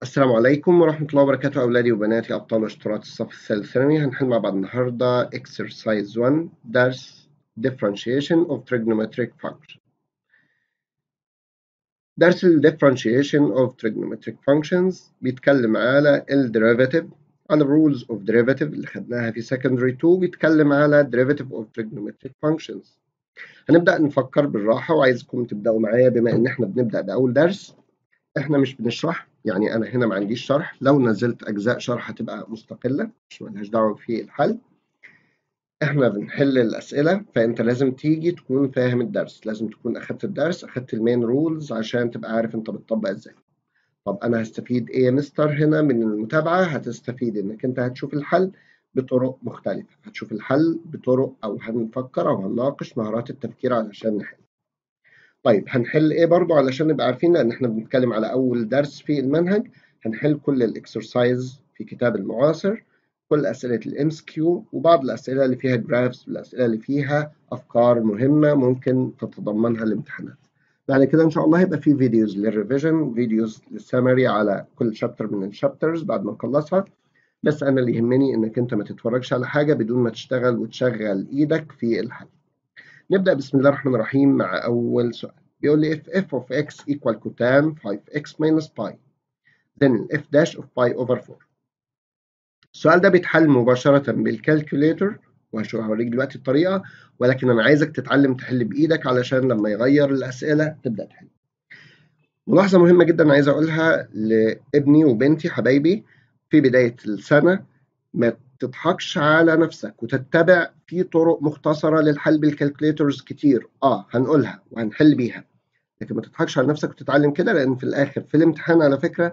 السلام عليكم ورحمة الله وبركاته أولادي وبناتي أبطال واشتراط الصف الثالث ثانوي هنحل مع بعض النهاردة exercise 1 درس differentiation of trigonometric function درس ال differentiation of trigonometric functions بيتكلم على ال derivative على rules of derivative اللي خدناها في secondary 2 بيتكلم على derivative of trigonometric functions هنبدأ نفكر بالراحة وعايزكم تبدأوا معايا بما إن إحنا بنبدأ بأول درس إحنا مش بنشرح يعني أنا هنا ما عنديش شرح لو نزلت أجزاء شرح هتبقى مستقلة مش ملهاش دعوة في الحل إحنا بنحل الأسئلة فأنت لازم تيجي تكون فاهم الدرس لازم تكون أخدت الدرس أخدت المين رولز عشان تبقى عارف أنت بتطبق إزاي طب أنا هستفيد إيه يا مستر هنا من المتابعة هتستفيد إنك أنت هتشوف الحل بطرق مختلفة هتشوف الحل بطرق أو هنفكر أو هنناقش مهارات التفكير علشان نحل طيب هنحل ايه برضو علشان نبقى عارفين لان احنا بنتكلم على اول درس في المنهج هنحل كل الاكسرسايز في كتاب المعاصر كل اسئله الام اس كيو وبعض الاسئله اللي فيها جرافس والاسئله اللي فيها افكار مهمه ممكن تتضمنها الامتحانات بعد كده ان شاء الله هيبقى في فيديوز للريفيجن فيديوز للسمري على كل شابتر من الشابترز بعد ما نخلصها بس انا اللي يهمني انك انت ما تتفرجش على حاجه بدون ما تشتغل وتشغل ايدك في الحل نبدأ بسم الله الرحمن الرحيم مع أول سؤال بيقول لي if f of x equal cotan 5x minus pi then f dash of pi over 4 السؤال ده بيتحل مباشرة بالكالكوليتر وهوريك دلوقتي الطريقة ولكن أنا عايزك تتعلم تحل بإيدك علشان لما يغير الأسئلة تبدأ تحل ملاحظة مهمة جدا عايز أقولها لابني وبنتي حبايبي في بداية السنة ما تضحكش على نفسك وتتبع في طرق مختصرة للحل بالكالكوليترز كتير اه هنقولها وهنحل بيها لكن ما تضحكش على نفسك وتتعلم كده لان في الاخر في الامتحان على فكرة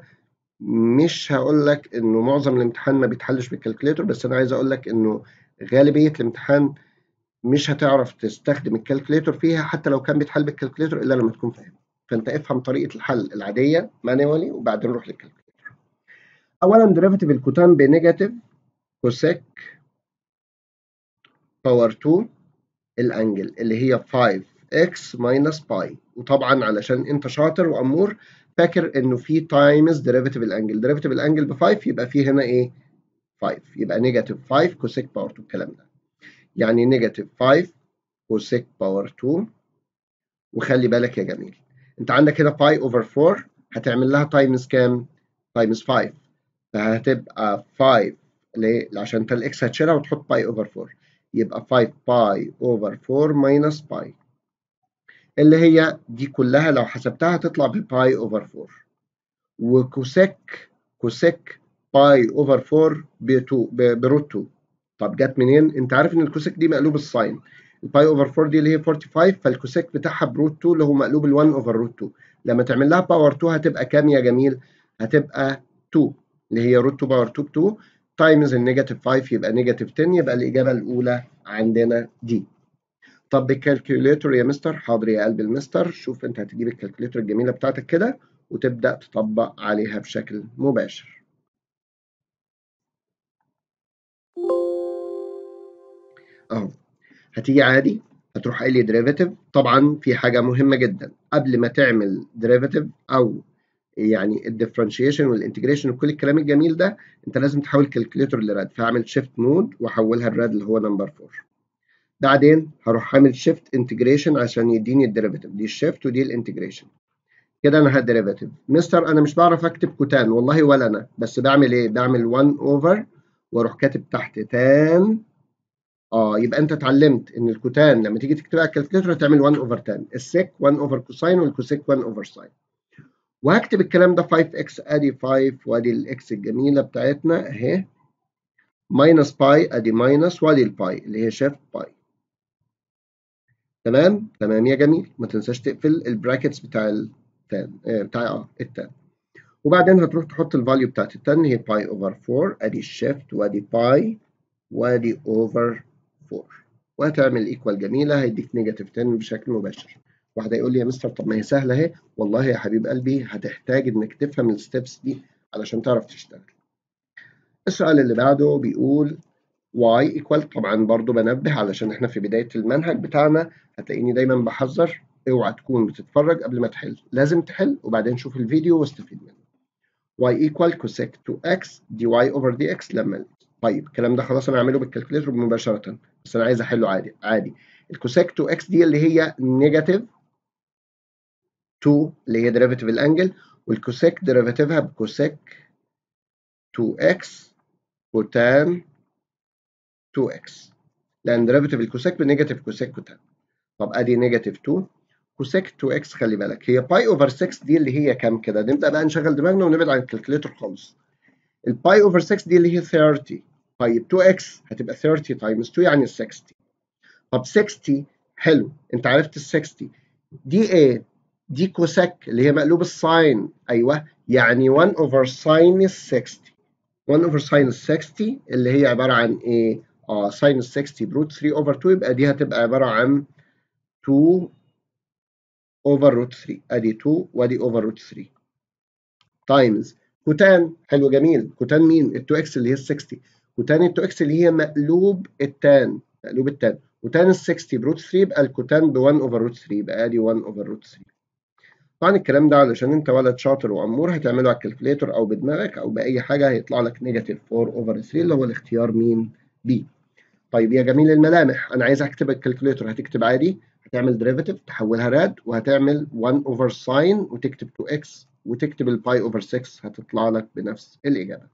مش هقول لك انه معظم الامتحان ما بيتحلش بالكالكوليتر بس انا عايز اقول لك انه غالبية الامتحان مش هتعرف تستخدم الكالكوليتر فيها حتى لو كان بيتحل بالكالكوليتر الا لما تكون فاهم فانت افهم طريقة الحل العادية مانيوالي وبعدين روح للكالكوليتر اولا ديريفاتيف الكوتان بنيجاتيف كوسيك باور 2 الانجل اللي هي 5x ماينس باي وطبعا علشان انت شاطر وامور فاكر انه في تايمز ديريفيتيف الانجل ديريفيتيف الانجل ب 5 يبقى في هنا ايه 5 يبقى نيجاتيف 5 كوسيك باور 2 الكلام ده يعني نيجاتيف 5 كوسيك باور 2 وخلي بالك يا جميل انت عندك هنا باي اوفر 4 هتعمل لها تايمز كام تايمز 5 فهتبقى 5 ليه؟ عشان انت الاكس هتشيلها وتحط باي اوفر 4 يبقى 5 باي اوفر 4 ماينس باي اللي هي دي كلها لو حسبتها هتطلع بباي اوفر 4 وكوسيك كوسيك باي اوفر 4 ب 2 بروت 2 طب جت منين؟ انت عارف ان الكوسيك دي مقلوب الساين الباي اوفر 4 دي اللي هي 45 فالكوسيك بتاعها بروت 2 اللي هو مقلوب ال 1 اوفر روت 2 لما تعمل لها باور 2 هتبقى كام يا جميل؟ هتبقى 2 اللي هي روت 2 باور 2 ب 2 تايمز النيجاتيف 5 يبقى نيجاتيف 10 يبقى الإجابة الأولى عندنا دي. طب بالكالكوليتر يا مستر حاضر يا قلب المستر شوف أنت هتجيب الكالكوليتر الجميلة بتاعتك كده وتبدأ تطبق عليها بشكل مباشر. أهو هتيجي عادي هتروح قايل لي ديريفيتيف طبعا في حاجة مهمة جدا قبل ما تعمل ديريفيتيف أو يعني الديفرنشيشن والانتجريشن وكل الكلام الجميل ده انت لازم تحول كالكوليتر لراد فاعمل شيفت مود واحولها لراد اللي هو نمبر 4 بعدين هروح اعمل شيفت انتجريشن عشان يديني الديريفيتيف دي الشيفت ودي الانتجريشن كده انا هالديريفيتيف مستر انا مش بعرف اكتب كوتان والله ولا انا بس بعمل ايه بعمل 1 اوفر واروح كاتب تحت تان اه يبقى انت اتعلمت ان الكوتان لما تيجي تكتبها على الكالكوليتر هتعمل 1 اوفر تان السيك 1 اوفر كوساين والكوسيك 1 اوفر ساين وهكتب الكلام ده 5x ادي 5 وادي الاكس الجميله بتاعتنا اهي ماينس باي ادي ماينس وادي الباي اللي هي شيفت باي تمام تمام يا جميل ما تنساش تقفل البراكتس بتاع التان آه بتاع اه التان وبعدين هتروح تحط الفاليو بتاعت التان هي باي اوفر 4 ادي الشيفت وادي باي وادي اوفر 4 وهتعمل ايكوال جميله هيديك نيجاتيف 10 بشكل مباشر واحد هيقول لي يا مستر طب ما هي سهله اهي والله يا حبيب قلبي هتحتاج انك تفهم الستبس دي علشان تعرف تشتغل السؤال اللي بعده بيقول y equal طبعا برضو بنبه علشان احنا في بدايه المنهج بتاعنا هتلاقيني دايما بحذر اوعى تكون بتتفرج قبل ما تحل لازم تحل وبعدين شوف الفيديو واستفيد منه y equal cosec 2x dy over dx لما طيب الكلام ده خلاص انا هعمله بالكالكوليتر مباشره بس انا عايز احله عادي عادي الكوسيك 2x دي اللي هي نيجاتيف 2 اللي هي ديريفيتيف الانجل والكوسيك ديريفيتيفها بكوسيك 2x كوتان 2x لان ديريفيتيف الكوسيك بنيجاتيف كوسيك كوتان طب ادي نيجاتيف 2 كوسيك 2x خلي بالك هي باي اوفر 6 دي اللي هي كام كده نبدا بقى نشغل دماغنا ونبعد عن الكالكوليتر خالص الباي اوفر 6 دي اللي هي 30 طيب 2x هتبقى 30 تايمز 2 يعني 60 طب 60 حلو انت عرفت ال 60 دي ايه؟ دي كوسيك اللي هي مقلوب الساين ايوه يعني 1 اوفر ساين ال 60 1 اوفر ساين ال 60 اللي هي عباره عن ايه؟ اه ساين ال 60 بروت 3 اوفر 2 يبقى دي هتبقى عباره عن 2 اوفر روت 3 ادي 2 وادي اوفر روت 3 تايمز كوتان حلو جميل كوتان مين؟ ال 2 اكس اللي هي ال 60 كوتان ال 2 اكس اللي هي مقلوب التان مقلوب التان وتان ال 60 بروت 3 يبقى الكوتان ب 1 اوفر روت 3 يبقى ادي 1 اوفر روت 3 طبعا الكلام ده علشان انت ولد شاطر وامور هتعمله على الكالكوليتر او بدماغك او باي حاجه هيطلع لك نيجاتيف 4 اوفر 3 اللي هو الاختيار مين؟ بي طيب يا جميل الملامح انا عايز اكتب الكالكوليتر هتكتب عادي هتعمل ديريفيتيف تحولها راد وهتعمل 1 اوفر ساين وتكتب 2x وتكتب الباي اوفر 6 هتطلع لك بنفس الاجابه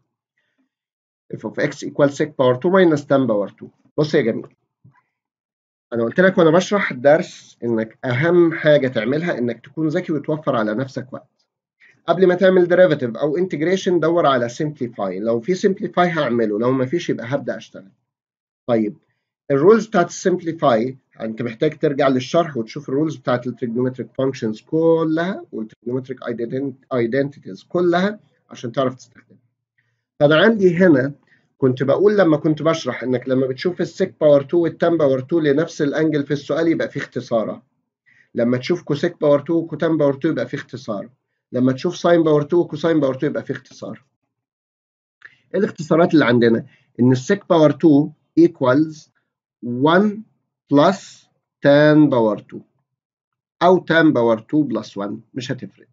f of x equals sec باور 2 minus tan باور 2 بص يا جميل انا قلت لك وانا بشرح الدرس انك اهم حاجه تعملها انك تكون ذكي وتوفر على نفسك وقت قبل ما تعمل ديريفيتيف او انتجريشن دور على سمبليفاي لو في سمبليفاي هعمله لو ما فيش يبقى هبدا اشتغل طيب الرولز بتاعت السمبليفاي انت محتاج ترجع للشرح وتشوف الرولز بتاعت التريجنومتريك فانكشنز كلها والتريجنومتريك ايدنتيتيز كلها عشان تعرف تستخدمها فانا عندي هنا كنت بقول لما كنت بشرح انك لما بتشوف السيك باور 2 والتان باور 2 لنفس الانجل في السؤال يبقى في اختصاره لما تشوف كوسيك باور 2 وكوتان باور 2 يبقى في اختصار لما تشوف ساين باور 2 وكوساين باور 2 يبقى في اختصار ايه الاختصارات اللي عندنا ان السيك باور 2 equals 1 plus tan باور 2 او tan باور 2 بلس 1 مش هتفرق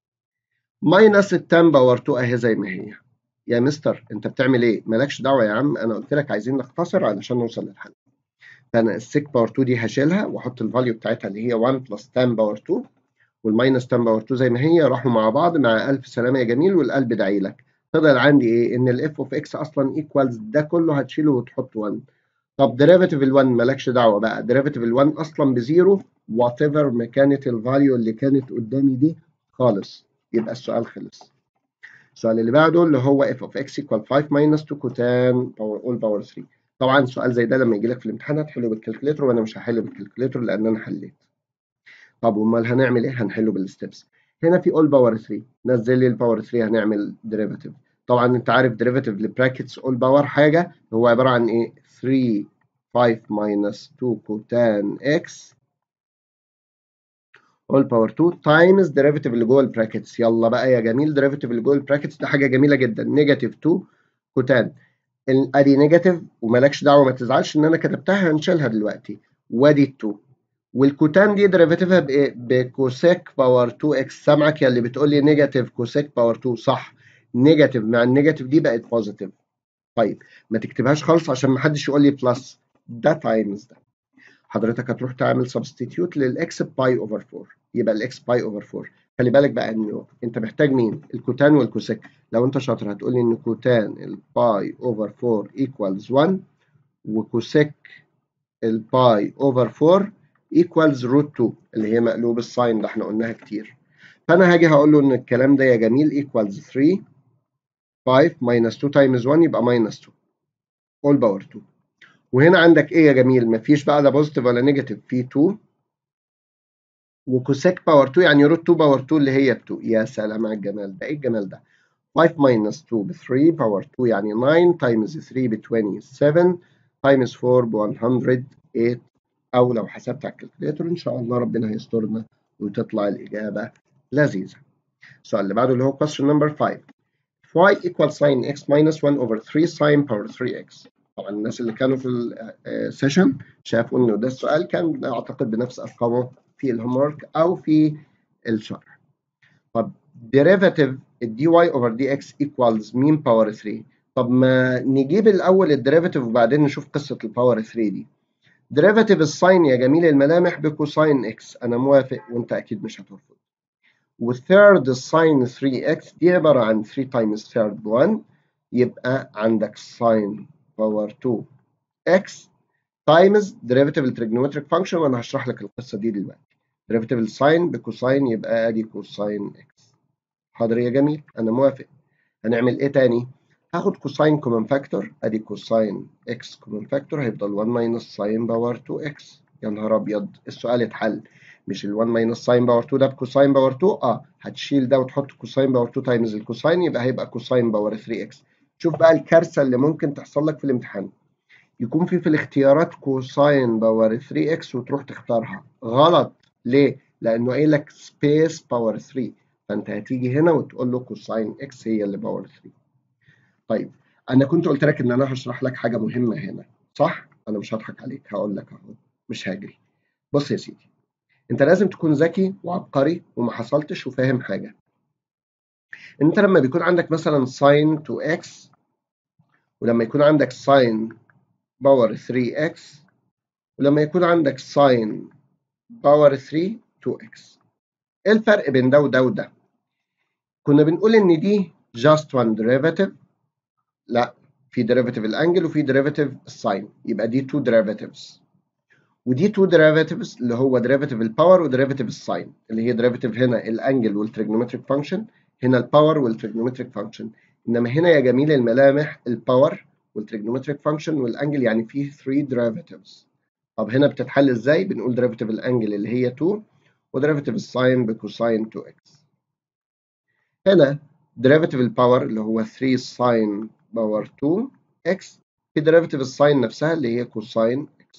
ماينس التان باور 2 اهي زي ما هي يا مستر انت بتعمل ايه؟ مالكش دعوه يا عم انا قلت لك عايزين نختصر علشان نوصل للحل. فانا السيك باور 2 دي هشيلها واحط الفاليو بتاعتها اللي هي 1 بلس تان باور 2 والماينس تان باور 2 زي ما هي راحوا مع بعض مع الف سلامه يا جميل والقلب داعي لك. فضل عندي ايه؟ ان الاف اوف اكس اصلا ايكوالز ده كله هتشيله وتحط 1. طب ديريفيتيف ال 1 مالكش دعوه بقى ديريفيتيف ال 1 اصلا بزيرو وات ايفر ما كانت الفاليو اللي كانت قدامي دي خالص يبقى السؤال خلص. السؤال اللي بعده اللي هو f of x equal 5 minus 2 كوتان power all power 3 طبعا سؤال زي ده لما يجي لك في الامتحان هتحله بالكالكوليتر وانا مش هحله بالكالكوليتر لان انا حليت طب امال هنعمل ايه هنحله بالستبس هنا في all power 3 نزل لي الباور 3 هنعمل ديريفاتيف طبعا انت عارف ديريفاتيف لبراكتس all power حاجه هو عباره عن ايه 3 5 minus 2 كوتان x all power 2 times derivative اللي جوه البراكتس يلا بقى يا جميل derivative اللي جوه البراكتس ده حاجه جميله جدا نيجاتيف 2 كوتان ادي نيجاتيف ومالكش دعوه ما تزعلش ان انا كتبتها هنشيلها دلوقتي وادي 2 والكوتان دي ديريفاتيفها بايه؟ بكوسيك باور 2 اكس سامعك يا اللي بتقول لي نيجاتيف كوسيك باور 2 صح نيجاتيف مع النيجاتيف دي بقت بوزيتيف طيب ما تكتبهاش خالص عشان ما حدش يقول لي بلس ده تايمز ده حضرتك هتروح تعمل سبستيتيوت للاكس باي اوفر 4 يبقى الاكس باي اوفر 4 خلي بالك بقى انه انت محتاج مين الكوتان والكوسيك لو انت شاطر هتقول لي ان كوتان الباي اوفر 4 ايكوالز 1 وكوسيك الباي اوفر 4 ايكوالز روت 2 اللي هي مقلوب الساين اللي احنا قلناها كتير فانا هاجي هقول له ان الكلام ده يا جميل ايكوالز 3 5 minus 2 times 1 يبقى minus 2 all باور 2 وهنا عندك ايه يا جميل مفيش بقى لا بوزيتيف ولا نيجاتيف في 2 وكوسيك باور 2 يعني روت 2 باور 2 اللي هي ب 2 يا سلام على الجمال ده ايه الجمال ده 5 minus 2 ب 3 باور 2 يعني 9 times 3 ب 27 times 4 ب 108 او لو حسبت على الكالكوليتر ان شاء الله ربنا هيسترنا وتطلع الاجابه لذيذه السؤال اللي بعده اللي هو question number 5 y equals sin x minus 1 over 3 sin power 3x طبعا الناس اللي كانوا في السيشن شافوا انه ده السؤال كان اعتقد بنفس ارقامه في الهومورك او في الشرح طب derivative الدي واي over dx equals مين باور 3 طب ما نجيب الاول الديريفاتيف وبعدين نشوف قصه الباور 3 دي ديريفاتيف الساين يا جميل الملامح بكوساين اكس انا موافق وانت اكيد مش هترفض والثيرد الساين 3 اكس دي عباره عن 3 تايمز ثيرد 1 يبقى عندك ساين باور 2 اكس تايمز ديريفاتيف التريجنومتريك فانكشن وانا هشرح لك القصه دي دلوقتي ديريفاتيف الساين بكوساين يبقى ادي كوساين اكس حاضر يا جميل انا موافق هنعمل ايه تاني هاخد كوساين كومن فاكتور ادي كوساين اكس كومن فاكتور هيفضل 1 ماينس ساين باور 2 اكس يا نهار ابيض السؤال اتحل مش ال 1 ماينس ساين باور 2 ده بكوساين باور 2 اه هتشيل ده وتحط كوساين باور 2 تايمز الكوساين يبقى هيبقى كوساين باور 3 اكس شوف بقى الكارثه اللي ممكن تحصل لك في الامتحان يكون في في الاختيارات كوساين باور 3 اكس وتروح تختارها غلط ليه لانه قايل لك سبيس باور 3 فانت هتيجي هنا وتقول له كوساين اكس هي اللي باور 3 طيب انا كنت قلت لك ان انا هشرح لك حاجه مهمه هنا صح انا مش هضحك عليك هقول لك اهو مش هجري بص يا سيدي انت لازم تكون ذكي وعبقري وما حصلتش وفاهم حاجه انت لما بيكون عندك مثلا ساين 2x ولما يكون عندك ساين باور 3x ولما يكون عندك ساين باور 3 2x ايه الفرق بين ده وده وده كنا بنقول ان دي just one derivative لا في derivative الانجل وفي derivative الساين يبقى دي two derivatives ودي two derivatives اللي هو derivative الباور ودerivative الساين اللي هي derivative هنا الانجل والتريجنومتريك فانكشن هنا الباور والتريجنومتريك فانكشن انما هنا يا جميل الملامح الباور والتريجنومتريك فانكشن والانجل يعني فيه 3 derivatives طب هنا بتتحل ازاي بنقول derivative الانجل اللي هي 2 ودerivative الساين بكوساين 2x هنا derivative الباور اللي هو 3 ساين باور 2 x في derivative الساين نفسها اللي هي كوساين x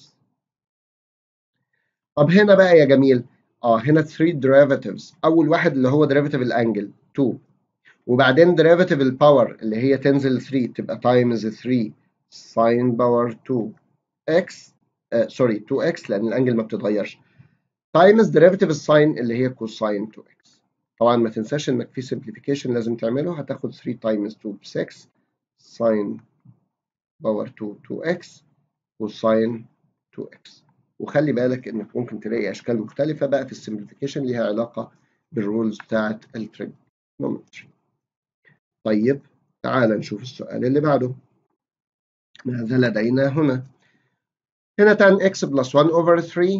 طب هنا بقى يا جميل اه هنا 3 derivatives اول واحد اللي هو derivative الانجل 2 وبعدين derivative الباور اللي هي تنزل 3 تبقى times 3 ساين باور 2 x سوري 2 x لان الانجل ما بتتغيرش تايمز ديريفيتيف الساين اللي هي كوساين 2x طبعا ما تنساش انك في simplification لازم تعمله هتاخد 3 تايمز 2 ب 6 ساين باور 2 2x وساين 2x وخلي بالك انك ممكن تلاقي اشكال مختلفه بقى في السمبليفيكيشن ليها علاقه بالرولز بتاعت التريجنومتري طيب تعال نشوف السؤال اللي بعده ماذا لدينا هنا هنا tan x plus 1 over 3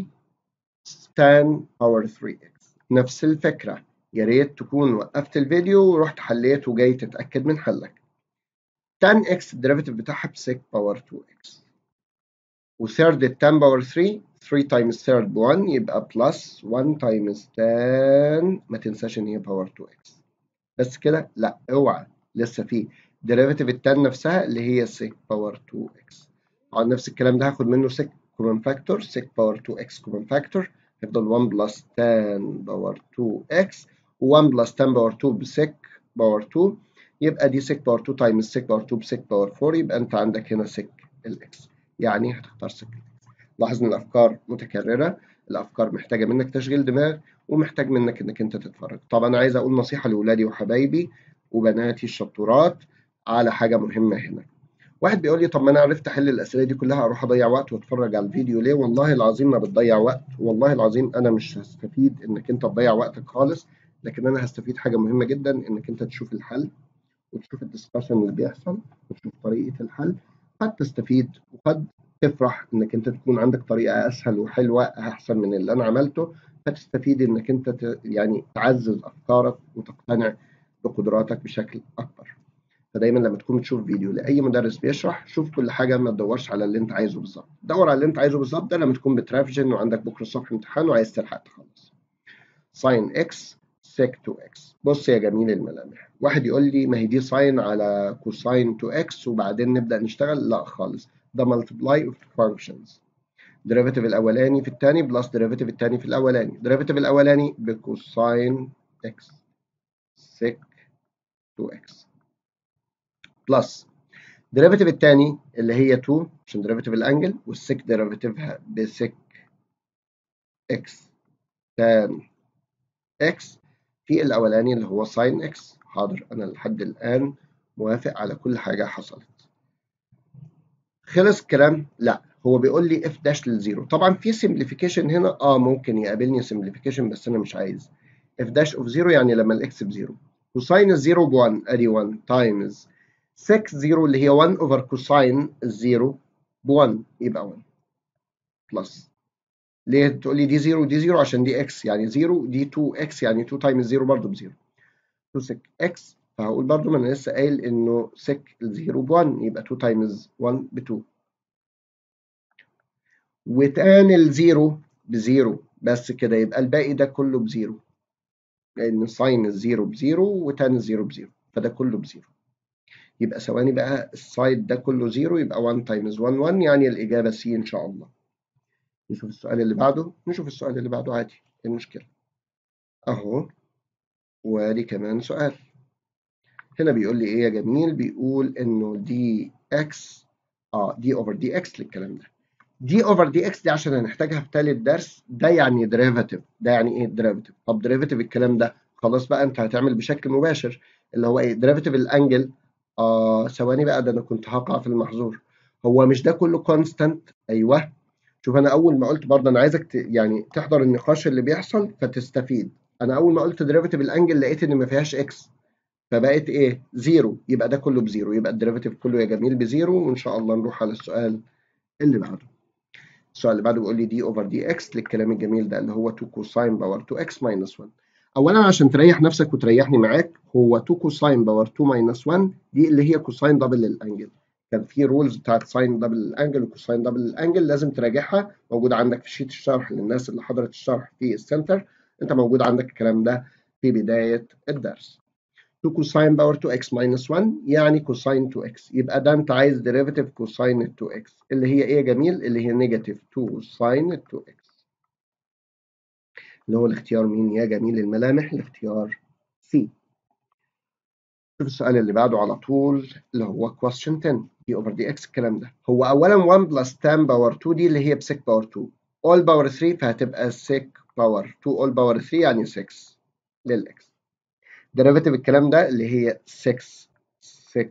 tan power 3x نفس الفكرة يا ريت تكون وقفت الفيديو ورحت حليت وجاي تتأكد من حلك tan x الديريفيتيف بتاعها ب 6 باور 2x وثيرد التان باور 3 3 تايمز ثيرد ب 1 يبقى بلس 1 تايمز tan ما تنساش ان هي باور 2x بس كده لا اوعى لسه في ديريفيتيف التان نفسها اللي هي 6 باور 2x على نفس الكلام ده هاخد منه 6 كومن فاكتور 6 باور 2x كومن فاكتور هيفضل 1 بلس 10 باور 2x و1 بلس 10 باور 2 ب 6 باور 2 يبقى دي 6 باور 2 تايمز 6 باور 2 ب 6 باور 4 يبقى انت عندك هنا 6 الاكس يعني هتختار 6 لاحظ ان الافكار متكرره الافكار محتاجه منك تشغيل دماغ ومحتاج منك انك انت تتفرج طبعا انا عايز اقول نصيحه لاولادي وحبايبي وبناتي الشطورات على حاجه مهمه هنا واحد بيقول لي طب ما انا عرفت احل الاسئله دي كلها اروح اضيع وقت واتفرج على الفيديو ليه والله العظيم ما بتضيع وقت والله العظيم انا مش هستفيد انك انت تضيع وقتك خالص لكن انا هستفيد حاجه مهمه جدا انك انت تشوف الحل وتشوف الدسكشن اللي بيحصل وتشوف طريقه الحل قد تستفيد وقد تفرح انك انت تكون عندك طريقه اسهل وحلوه احسن من اللي انا عملته فتستفيد انك انت ت... يعني تعزز افكارك وتقتنع بقدراتك بشكل اكبر فدايما لما تكون بتشوف فيديو لاي مدرس بيشرح شوف كل حاجه ما تدورش على اللي انت عايزه بالظبط دور على اللي انت عايزه بالظبط ده لما تكون بترافجن وعندك بكره الصبح امتحان وعايز تلحق تخلص ساين اكس سيك 2 اكس بص يا جميل الملامح واحد يقول لي ما هي دي ساين على كوساين 2 اكس وبعدين نبدا نشتغل لا خالص ده ملتبلاي اوف فانكشنز ديريفيتيف الاولاني في الثاني بلس ديريفيتيف الثاني في الاولاني ديريفيتيف الاولاني بكوساين اكس سيك 2 اكس بلس ديريفيتيف الثاني اللي هي 2 عشان ديريفيتيف الانجل والسيك ديريفيتيفها بسيك اكس تان اكس في الأولاني اللي هو ساين إكس حاضر أنا لحد الآن موافق على كل حاجة حصلت خلص الكلام؟ لا هو بيقول لي اف داش للزيرو طبعا في سمبليفيكيشن هنا اه ممكن يقابلني سمبليفيكيشن بس انا مش عايز اف داش اوف زيرو يعني لما الاكس بزيرو كوساين الزيرو ب 1 ادي 1 تايمز 6 0 اللي هي 1 اوفر كوساين الزيرو ب 1 يبقى 1 بلس ليه تقول لي دي 0 ودي 0 عشان دي اكس يعني 0 دي 2 اكس يعني 2 تايمز 0 برضه ب 0 2 6 اكس فهقول برضه ما انا لسه قايل انه 6 الزيرو ب 1 يبقى 2 تايمز 1 ب 2 وتان الزيرو بزيرو بس كده يبقى الباقي ده كله بزيرو لان ساين الزيرو بزيرو وتان الزيرو بزيرو فده كله بزيرو يبقى ثواني بقى السايد ده كله زيرو يبقى 1 تايمز 1 1 يعني الإجابة سي إن شاء الله نشوف السؤال اللي بعده نشوف السؤال اللي بعده عادي ايه المشكلة أهو وادي كمان سؤال هنا بيقول لي إيه يا جميل بيقول إنه دي إكس آه دي أوفر دي إكس للكلام ده دي أوفر دي إكس دي عشان هنحتاجها في تالت درس ده يعني ديريفاتيف ده يعني إيه ديريفاتيف طب ديريفاتيف الكلام ده خلاص بقى أنت هتعمل بشكل مباشر اللي هو إيه ديريفاتيف الأنجل آه ثواني بقى ده أنا كنت هقع في المحظور هو مش ده كله كونستانت أيوه شوف أنا أول ما قلت برضه أنا عايزك ت... يعني تحضر النقاش اللي بيحصل فتستفيد أنا أول ما قلت ديريفاتيف الأنجل لقيت إن ما فيهاش إكس فبقت إيه زيرو يبقى ده كله بزيرو يبقى الديريفاتيف كله يا جميل بزيرو وإن شاء الله نروح على السؤال اللي بعده السؤال اللي بعده بيقول لي دي اوفر دي اكس للكلام الجميل ده اللي هو 2 كوساين باور 2 اكس ماينس 1 اولا عشان تريح نفسك وتريحني معاك هو 2 كوساين باور 2 ماينس 1 دي اللي هي كوساين دبل للانجل كان في رولز بتاعت ساين دبل للانجل وكوساين دبل للانجل لازم تراجعها موجوده عندك في شيت الشرح للناس اللي حضرت الشرح في السنتر انت موجود عندك الكلام ده في بدايه الدرس 2 كوساين باور 2 اكس ماينس 1 يعني كوساين 2 اكس يبقى ده انت عايز ديريفيتيف كوساين 2 اكس اللي هي ايه يا جميل اللي هي نيجاتيف 2 ساين 2 اكس اللي هو الاختيار مين يا جميل الملامح الاختيار سي شوف السؤال اللي بعده على طول اللي هو question 10 دي اوفر دي اكس الكلام ده هو اولا 1 بلس 10 باور 2 دي اللي هي ب 6 باور 2 all باور 3 فهتبقى 6 باور 2 all باور 3 يعني 6 للاكس ديريفيتيف الكلام ده اللي هي 6 6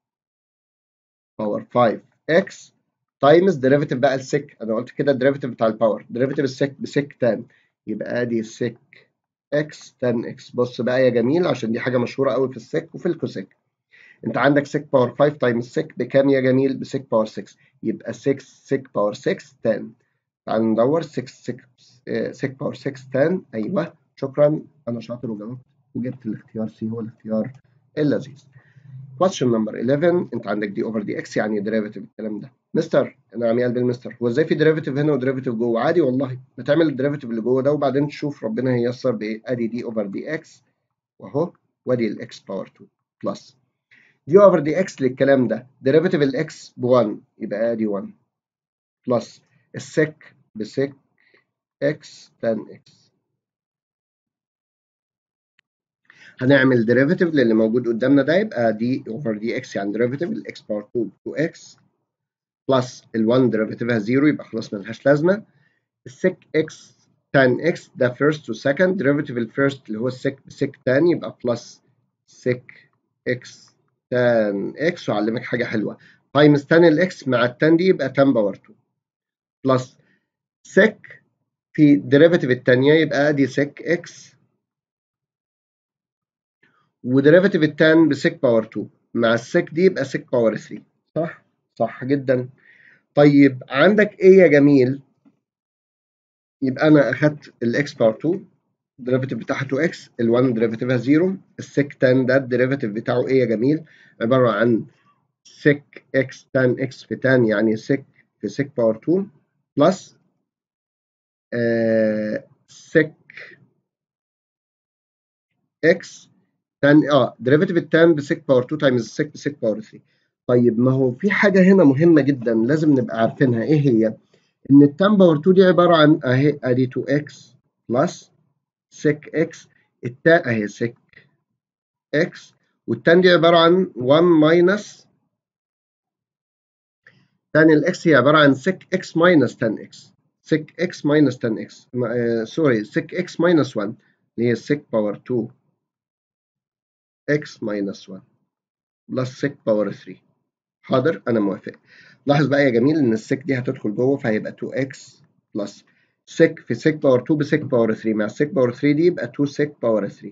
باور 5 اكس تايمز ديريفيتيف بقى السك انا قلت كده الديريفيتيف بتاع الباور ديريفيتيف السك بسك تان يبقى ادي سك اكس تان اكس بص بقى يا جميل عشان دي حاجه مشهوره قوي في السك وفي الكوسيك انت عندك سك باور 5 تايمز سك بكام يا جميل بسك باور 6 يبقى 6 6 باور 6 تان تعال ندور 6 6 6 باور 6 تان ايوه شكرا انا شاطر وجاوبت وجبت الاختيار سي هو الاختيار اللذيذ. question number 11 انت عندك دي اوفر دي اكس يعني ديريفيتيف الكلام ده. مستر انا عم قلب المستر هو ازاي في ديريفيتيف هنا وديريفيتيف جوه؟ عادي والله ما تعمل الديريفيتيف اللي جوه ده وبعدين تشوف ربنا هييسر بايه؟ ادي دي اوفر دي اكس واهو وادي الاكس باور 2 بلس دي اوفر دي اكس للكلام ده ديريفيتيف الاكس ب 1 يبقى ادي 1 بلس السك بسك اكس تان اكس هنعمل ديريفيتيف للي موجود قدامنا ده يبقى دي اوفر دي اكس يعني ديريفيتيف الاكس باور 2 2 اكس بلس ال1 ديريفيتيفها 0 يبقى خلاص ملهاش لازمه السك اكس تان اكس ده فيرست وسكند ديريفيتيف الفيرست اللي هو السك بسك تان يبقى بلس سك اكس تان اكس وأعلمك حاجه حلوه تايمز تان الاكس مع التان دي يبقى تان باور 2 بلس سك في ديريفيتيف الثانيه يبقى ادي سك اكس وديريفيتيف التان بسك باور 2 مع السك دي يبقى سك باور 3 صح؟ صح جدا طيب عندك ايه يا جميل؟ يبقى انا اخدت الاكس باور 2 الديريفيتيف بتاعها 2 اكس ال1 ديريفيتيفها 0 السك تان ده الديريفيتيف بتاعه ايه يا جميل؟ عباره عن سك اكس تان اكس في تان يعني سك في سك باور 2 بلس آه سك اكس تان اه ديريفيتيف التان بسك باور 2 تايمز السك بسك باور 3 طيب ما هو في حاجه هنا مهمه جدا لازم نبقى عارفينها ايه هي ان التان باور 2 دي عباره عن اهي ادي 2 اكس بلس سك اكس التا اهي سك اكس والتان دي عباره عن 1 ماينس تان الاكس هي عباره عن سك اكس ماينس تان اكس سك اكس ماينس تان اكس سوري سك اكس ماينس 1 اللي هي سك باور 2 x minus 1 بلس sec باور 3 حاضر انا موافق لاحظ بقى يا جميل ان السك دي هتدخل جوه فهيبقى 2x بلس sec في sec باور 2 بsec باور 3 مع sec باور 3 دي يبقى 2 sec باور 3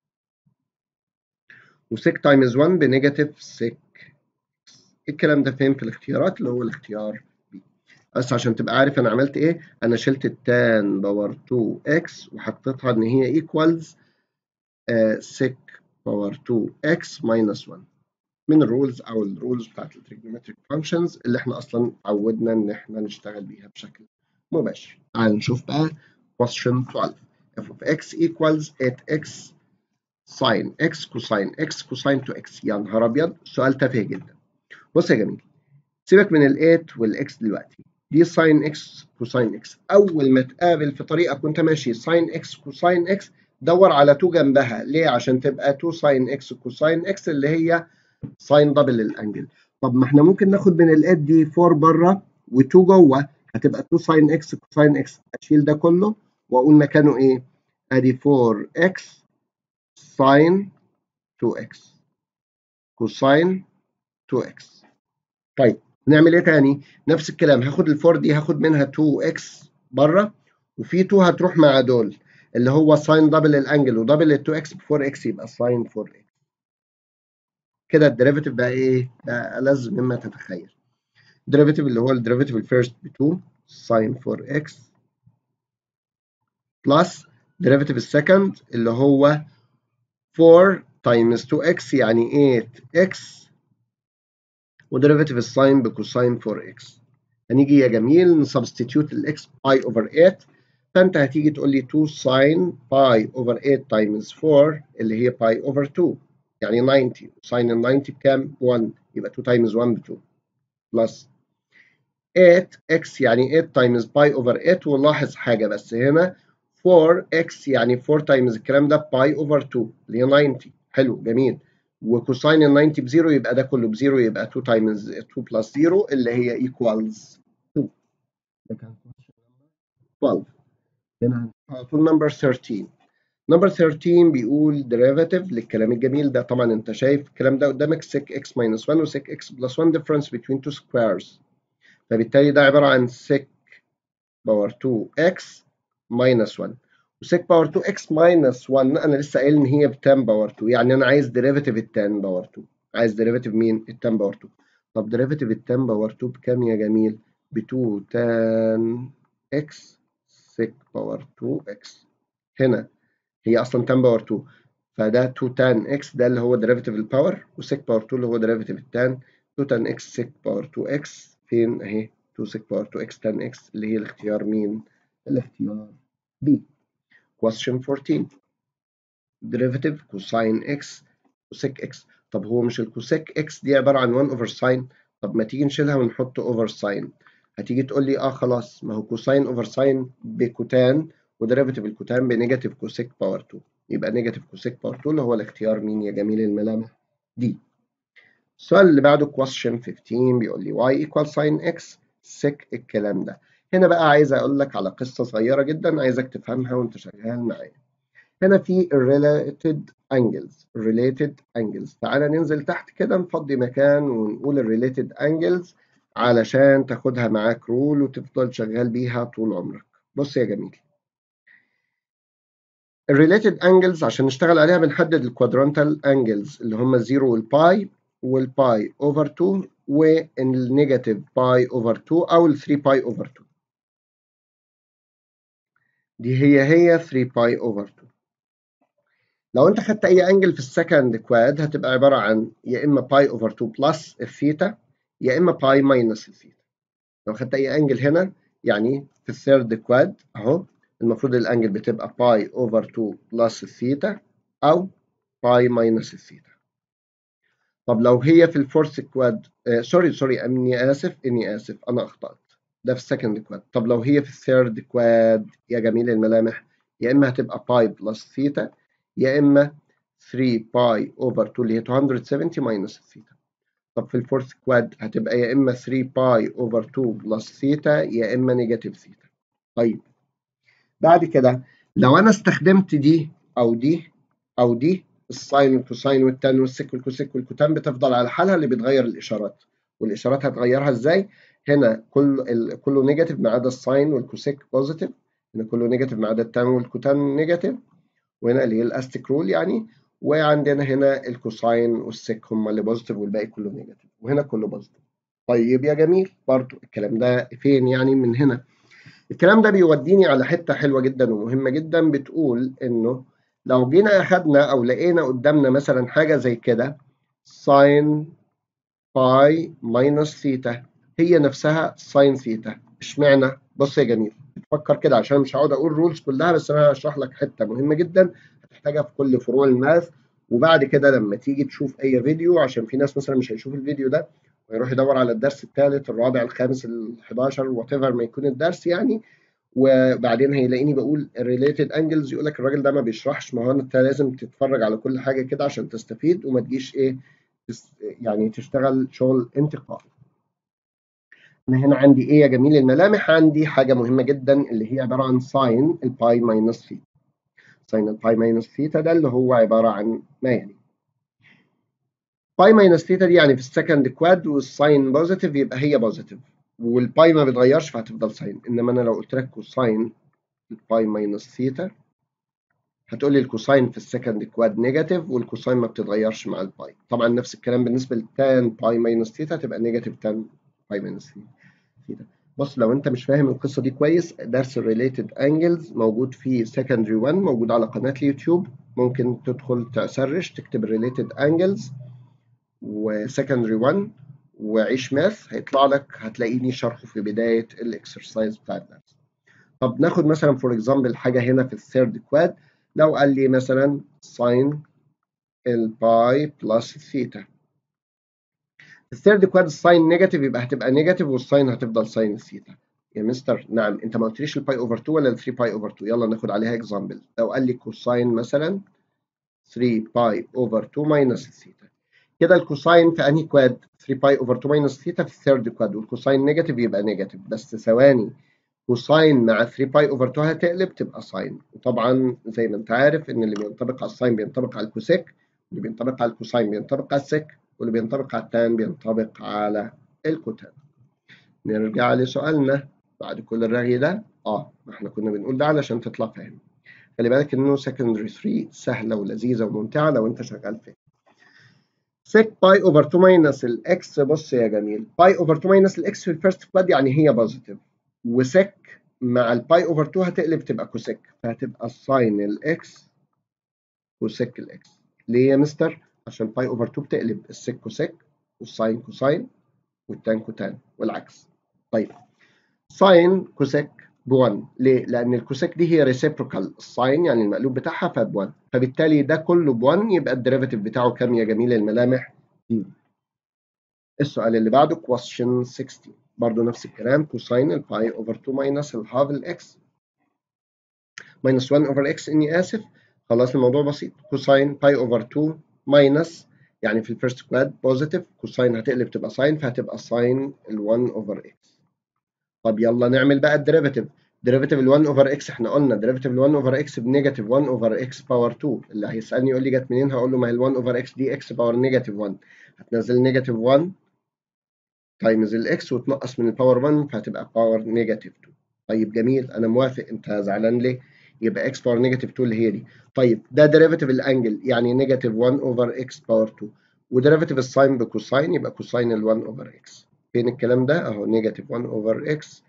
وsec تايمز 1 بنيجاتيف sec الكلام ده فين في الاختيارات اللي هو الاختيار B بس عشان تبقى عارف انا عملت ايه انا شلت التان باور 2x وحطيتها ان هي ايكوالز sec باور 2x ماينس 1 من الرولز او الرولز بتاعت التريجونومتريك فانكشنز اللي احنا اصلا اتعودنا ان احنا نشتغل بيها بشكل مباشر تعال نشوف بقى question 12 f of x equals 8x sin x cosine x cosine to x يا نهار ابيض سؤال تافه جدا بص يا جميل سيبك من ال 8 والاكس دلوقتي دي ساين اكس كوساين اكس اول ما تقابل في طريقك وانت ماشي ساين اكس كوساين اكس دور على 2 جنبها ليه عشان تبقى 2 ساين اكس كوساين اكس اللي هي ساين دبل الانجل طب ما احنا ممكن ناخد من الات دي 4 بره و2 جوه هتبقى 2 ساين اكس كوساين اكس اشيل ده كله واقول مكانه ايه ادي 4 اكس ساين 2 اكس كوساين 2 اكس طيب نعمل ايه تاني نفس الكلام هاخد ال4 دي هاخد منها 2 اكس بره وفي 2 هتروح مع دول اللي هو ساين دبل الانجل ودبل ال 2 اكس ب 4 اكس يبقى ساين 4 اكس كده الديريفيتيف بقى ايه بقى ألذ مما تتخيل الديريفيتيف اللي هو الديريفيتيف الفيرست ب 2 ساين 4 اكس بلس ديريفيتيف السكند اللي هو 4 تايمز 2 اكس يعني 8 اكس وديريفيتيف الساين بكوساين 4 اكس هنيجي يا جميل نسبستيتيوت الاكس باي اوفر 8 فانت هتيجي تقول لي 2 ساين باي اوفر 8 تايمز 4 اللي هي باي اوفر 2 يعني 90 ساين ال 90 بكام؟ 1 يبقى 2 تايمز 1 ب 2 بلس 8 اكس يعني 8 تايمز باي اوفر 8 ولاحظ حاجه بس هنا 4 اكس يعني 4 تايمز الكلام ده باي اوفر 2 اللي هي 90 حلو جميل وكوساين ال 90 بزيرو يبقى ده كله بزيرو يبقى 2 تايمز 2 بلس 0 اللي هي ايكوالز 2 ده كان 12 هنا هنحط نمبر 13 نمبر 13 بيقول derivative للكلام الجميل ده طبعا انت شايف الكلام ده قدامك sec x minus 1 و sec x plus 1 difference between two squares فبالتالي ده عبارة عن sec باور 2x minus 1 و sec باور 2x minus 1 انا لسه قايل ان هي ب 10 باور 2 يعني انا عايز derivative ال 10 باور 2 عايز derivative مين؟ ال 10 باور 2 طب derivative ال 10 باور 2 بكام يا جميل؟ ب 2 tan x sec باور 2x هنا هي اصلا 10 باور 2 فده 2 tan x ده اللي هو ديريفيتيف الباور و6 باور 2 اللي هو ديريفيتيف التان 2 tan x 6 باور 2 x فين اهي 2 6 باور 2 x tan x اللي هي الاختيار مين؟ الاختيار B question 14 ديريفيتيف كوساين x كوسيك x طب هو مش الكوسيك x دي عبارة عن 1 over ساين طب ما تيجي نشيلها ونحط over ساين هتيجي تقول لي اه خلاص ما هو كوساين اوفر ساين بكوتان وديريفيتيف الكوتان بنيجاتيف كوسيك باور 2 يبقى نيجاتيف كوسيك باور 2 اللي هو الاختيار مين يا جميل الملامح دي السؤال اللي بعده question 15 بيقول لي y equal sin x sec الكلام ده هنا بقى عايز اقول لك على قصه صغيره جدا عايزك تفهمها وانت شغال معايا هنا في related angles related angles تعالى ننزل تحت كده نفضي مكان ونقول related angles علشان تاخدها معاك رول وتفضل شغال بيها طول عمرك بص يا جميل الريليتد انجلز عشان نشتغل عليها بنحدد الكوادرانتال انجلز اللي هم الزيرو والباي والباي اوفر 2 والنيجاتيف باي اوفر 2 او ال 3 باي اوفر 2 دي هي هي 3 باي اوفر 2 لو انت خدت اي انجل في السكند كواد هتبقى عباره عن يا اما باي اوفر 2 بلس الثيتا يا اما باي ماينس الثيتا لو خدت اي انجل هنا يعني في الثيرد كواد اهو المفروض الانجل بتبقى باي اوفر 2 بلس الثيتا او باي ماينس الثيتا طب لو هي في الفورث كواد آه سوري سوري اني اسف اني اسف انا اخطات ده في السكند كواد طب لو هي في الثيرد كواد يا جميل الملامح يا اما هتبقى باي بلس ثيتا يا اما 3 باي اوفر 2 اللي هي 270 ماينس الثيتا طب في الفورث كواد هتبقى يا اما 3 باي اوفر 2 بلس ثيتا يا اما نيجاتيف ثيتا طيب بعد كده لو انا استخدمت دي او دي او دي الساين والكوساين والتان والسك والكوسيك والكوتان بتفضل على حالها اللي بتغير الاشارات والاشارات هتغيرها ازاي هنا كل ال... كله نيجاتيف ما عدا الساين والكوسيك بوزيتيف هنا كله نيجاتيف ما عدا التان والكوتان نيجاتيف وهنا اللي هي الاستيك رول يعني وعندنا هنا الكوساين والسك هم اللي بوزيتيف والباقي كله نيجاتيف وهنا كله بوزيتيف طيب يا جميل برضو الكلام ده فين يعني من هنا الكلام ده بيوديني على حتة حلوة جدا ومهمة جدا بتقول انه لو جينا اخدنا او لقينا قدامنا مثلا حاجة زي كده ساين باي ماينس ثيتا هي نفسها ساين ثيتا اشمعنى بص يا جميل فكر كده عشان مش هقعد اقول رولز كلها بس انا هشرح لك حته مهمه جدا هتحتاجها في كل فروع الماث وبعد كده لما تيجي تشوف اي فيديو عشان في ناس مثلا مش هيشوف الفيديو ده ويروح يدور على الدرس الثالث الرابع الخامس ال11 وات ايفر ما يكون الدرس يعني وبعدين هيلاقيني بقول related angles يقول لك الراجل ده ما بيشرحش ما هو انت لازم تتفرج على كل حاجه كده عشان تستفيد وما تجيش ايه يعني تشتغل شغل انتقائي انا هنا عندي ايه يا جميل الملامح عندي حاجه مهمه جدا اللي هي عباره عن ساين الباي ماينس ثيتا ساين الباي ماينس ثيتا ده اللي هو عباره عن ما يعني باي ماينس ثيتا دي يعني في السكند كواد والساين بوزيتيف يبقى هي بوزيتيف والباي ما بيتغيرش فهتفضل ساين انما انا لو قلت لك كوساين الباي ماينس ثيتا هتقول لي الكوساين في السكند كواد نيجاتيف والكوساين ما بتتغيرش مع الباي طبعا نفس الكلام بالنسبه للتان باي ماينس ثيتا هتبقى نيجاتيف تان باي ماينس ثيتا بص لو انت مش فاهم القصه دي كويس درس الريليتد انجلز موجود في سكندري 1 موجود على قناه اليوتيوب ممكن تدخل تسرش تكتب ريليتد انجلز وسكندري 1 وعيش ماث هيطلع لك هتلاقيني شرحه في بدايه الاكسرسايز بتاع الدرس طب ناخد مثلا فور اكزامبل حاجه هنا في الثيرد كواد لو قال لي مثلا ساين الباي بلس ثيتا الثيرد كواد الساين نيجاتيف يبقى هتبقى نيجاتيف والساين هتفضل ساين ثيتا يا مستر نعم انت ما قلتليش الباي اوفر 2 ولا ال 3 باي اوفر 2 يلا ناخد عليها اكزامبل لو قال لي كوساين مثلا 3 باي اوفر 2 ماينس ثيتا كده الكوساين في انهي كواد 3 باي اوفر 2 ماينس ثيتا في الثيرد كواد والكوساين نيجاتيف يبقى نيجاتيف بس ثواني كوساين مع 3 باي اوفر 2 هتقلب تبقى ساين وطبعا زي ما انت عارف ان اللي بينطبق على الساين بينطبق على الكوسيك واللي بينطبق على الكوساين بينطبق على السك واللي بينطبق على التان بينطبق على الكوتان نرجع لسؤالنا بعد كل الرغي ده اه ما احنا كنا بنقول ده علشان تطلع فاهم خلي بالك انه سكندري 3 سهله ولذيذه وممتعه لو انت شغال فيها سيك باي اوفر 2 ماينس الاكس بص يا جميل باي اوفر 2 ماينس الاكس في الفيرست كواد يعني هي بوزيتيف وسيك مع الباي اوفر 2 هتقلب تبقى كوسيك فهتبقى ساين الاكس كوسيك الاكس ليه يا مستر؟ عشان باي اوفر 2 بتقلب السيك كوسيك والساين كوساين والتان كوتان والعكس طيب ساين كوسيك ب 1 ليه؟ لأن الكوسيك دي هي ريسيبروكال الساين يعني المقلوب بتاعها فب 1 فبالتالي ده كله ب 1 يبقى الديريفيتيف بتاعه كام يا جميل الملامح؟ دي السؤال اللي بعده question 16 برضه نفس الكلام كوساين الباي اوفر 2 ماينس الهاف الاكس ماينس 1 اوفر اكس اني اسف خلاص الموضوع بسيط كوساين باي اوفر 2 ماينس يعني في الفيرست كواد بوزيتيف كوساين هتقلب تبقى ساين فهتبقى ساين ال 1 اوفر اكس طب يلا نعمل بقى الديريفيتيف ديريفيتيف ال 1 اوفر اكس احنا قلنا ديريفيتيف ال 1 اوفر اكس بنيجاتيف 1 اوفر اكس باور 2 اللي هيسالني يقول لي جت منين هقول له ما هي ال 1 اوفر اكس دي اكس باور نيجاتيف 1 هتنزل نيجاتيف 1 تايمز الاكس وتنقص من الباور 1 فهتبقى باور نيجاتيف 2 طيب جميل انا موافق انت زعلان ليه يبقى اكس باور نيجاتيف 2 اللي هي دي طيب ده ديريفيتيف الانجل يعني نيجاتيف 1 اوفر اكس باور 2 وديريفيتيف الساين بكوساين يبقى كوساين ال 1 اوفر اكس فين الكلام ده اهو نيجاتيف 1 اوفر اكس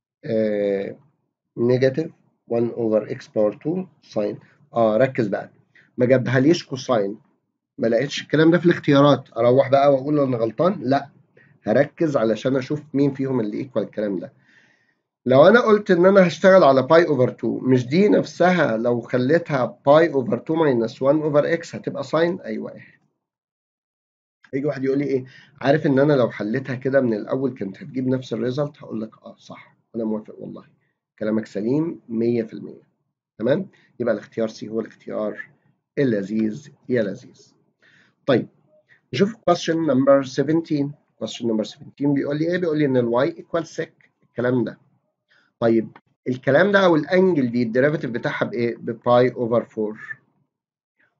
نيجاتيف 1 اوفر اكس باور 2 ساين اه ركز بقى ما جابهاليش كوساين ما لقيتش الكلام ده في الاختيارات اروح بقى واقول انا غلطان لا هركز علشان اشوف مين فيهم اللي ايكوال الكلام ده لو انا قلت ان انا هشتغل على باي اوفر 2 مش دي نفسها لو خليتها باي اوفر 2 ماينس 1 اوفر اكس هتبقى ساين ايوه يجي واحد يقول لي ايه عارف ان انا لو حليتها كده من الاول كانت هتجيب نفس الريزلت هقول لك اه صح انا موافق والله كلامك سليم 100% تمام يبقى الاختيار سي هو الاختيار اللذيذ يا لذيذ طيب نشوف question number 17 question number 17 بيقول لي ايه بيقول لي ان الواي ايكوال سيك الكلام ده طيب الكلام ده او الانجل دي الديريفيتيف بتاعها بايه بباي اوفر 4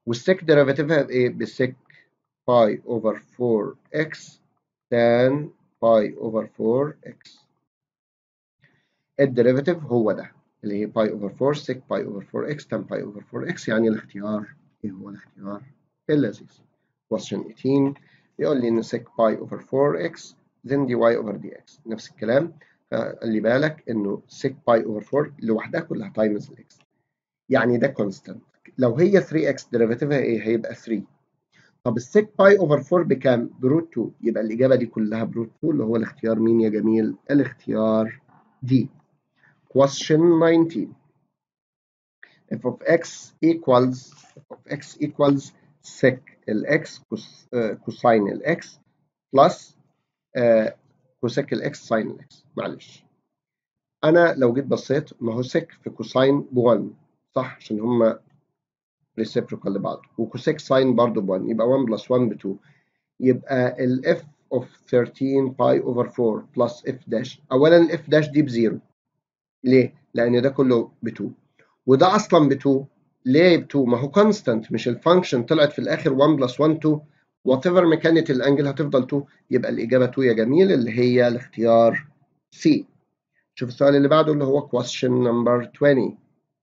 والسيك ديريفاتيفها بايه بسيك باي اوفر 4 اكس تان باي اوفر 4 اكس الديريفاتيف هو ده اللي هي باي اوفر 4 سيك باي اوفر 4 اكس تان باي اوفر 4 اكس يعني الاختيار ايه هو الاختيار اللذيذ question 18 بيقول لي ان sec pi over 4x then dy over dx نفس الكلام خلي بالك انه sec pi over 4 لوحدها كلها times x يعني ده constant لو هي 3x ديريفاتيفها ايه هيبقى 3 طب الsec pi over 4 بكام بروت 2 يبقى الاجابه دي كلها بروت 2 اللي هو الاختيار مين يا جميل الاختيار دي question 19 f of x equals f of x equals sec الاكس كوساين الاكس بلس كوسيك الاكس ساين الاكس معلش انا لو جيت بصيت ما هو سيك في كوساين ب 1 صح عشان هما ريسيبروكال لبعض وكوسيك ساين برضه ب 1 يبقى 1 بلس 1 ب 2 يبقى الاف اوف 13 باي اوفر 4 بلس اف داش اولا الاف داش دي بزيرو ليه؟ لان ده كله ب 2 وده اصلا ب 2 ليه ب 2 ما هو كونستانت مش الفانكشن طلعت في الاخر 1 بلس 1 2 وات ايفر ما كانت الانجل هتفضل 2 يبقى الاجابه 2 يا جميل اللي هي الاختيار سي شوف السؤال اللي بعده اللي هو question number 20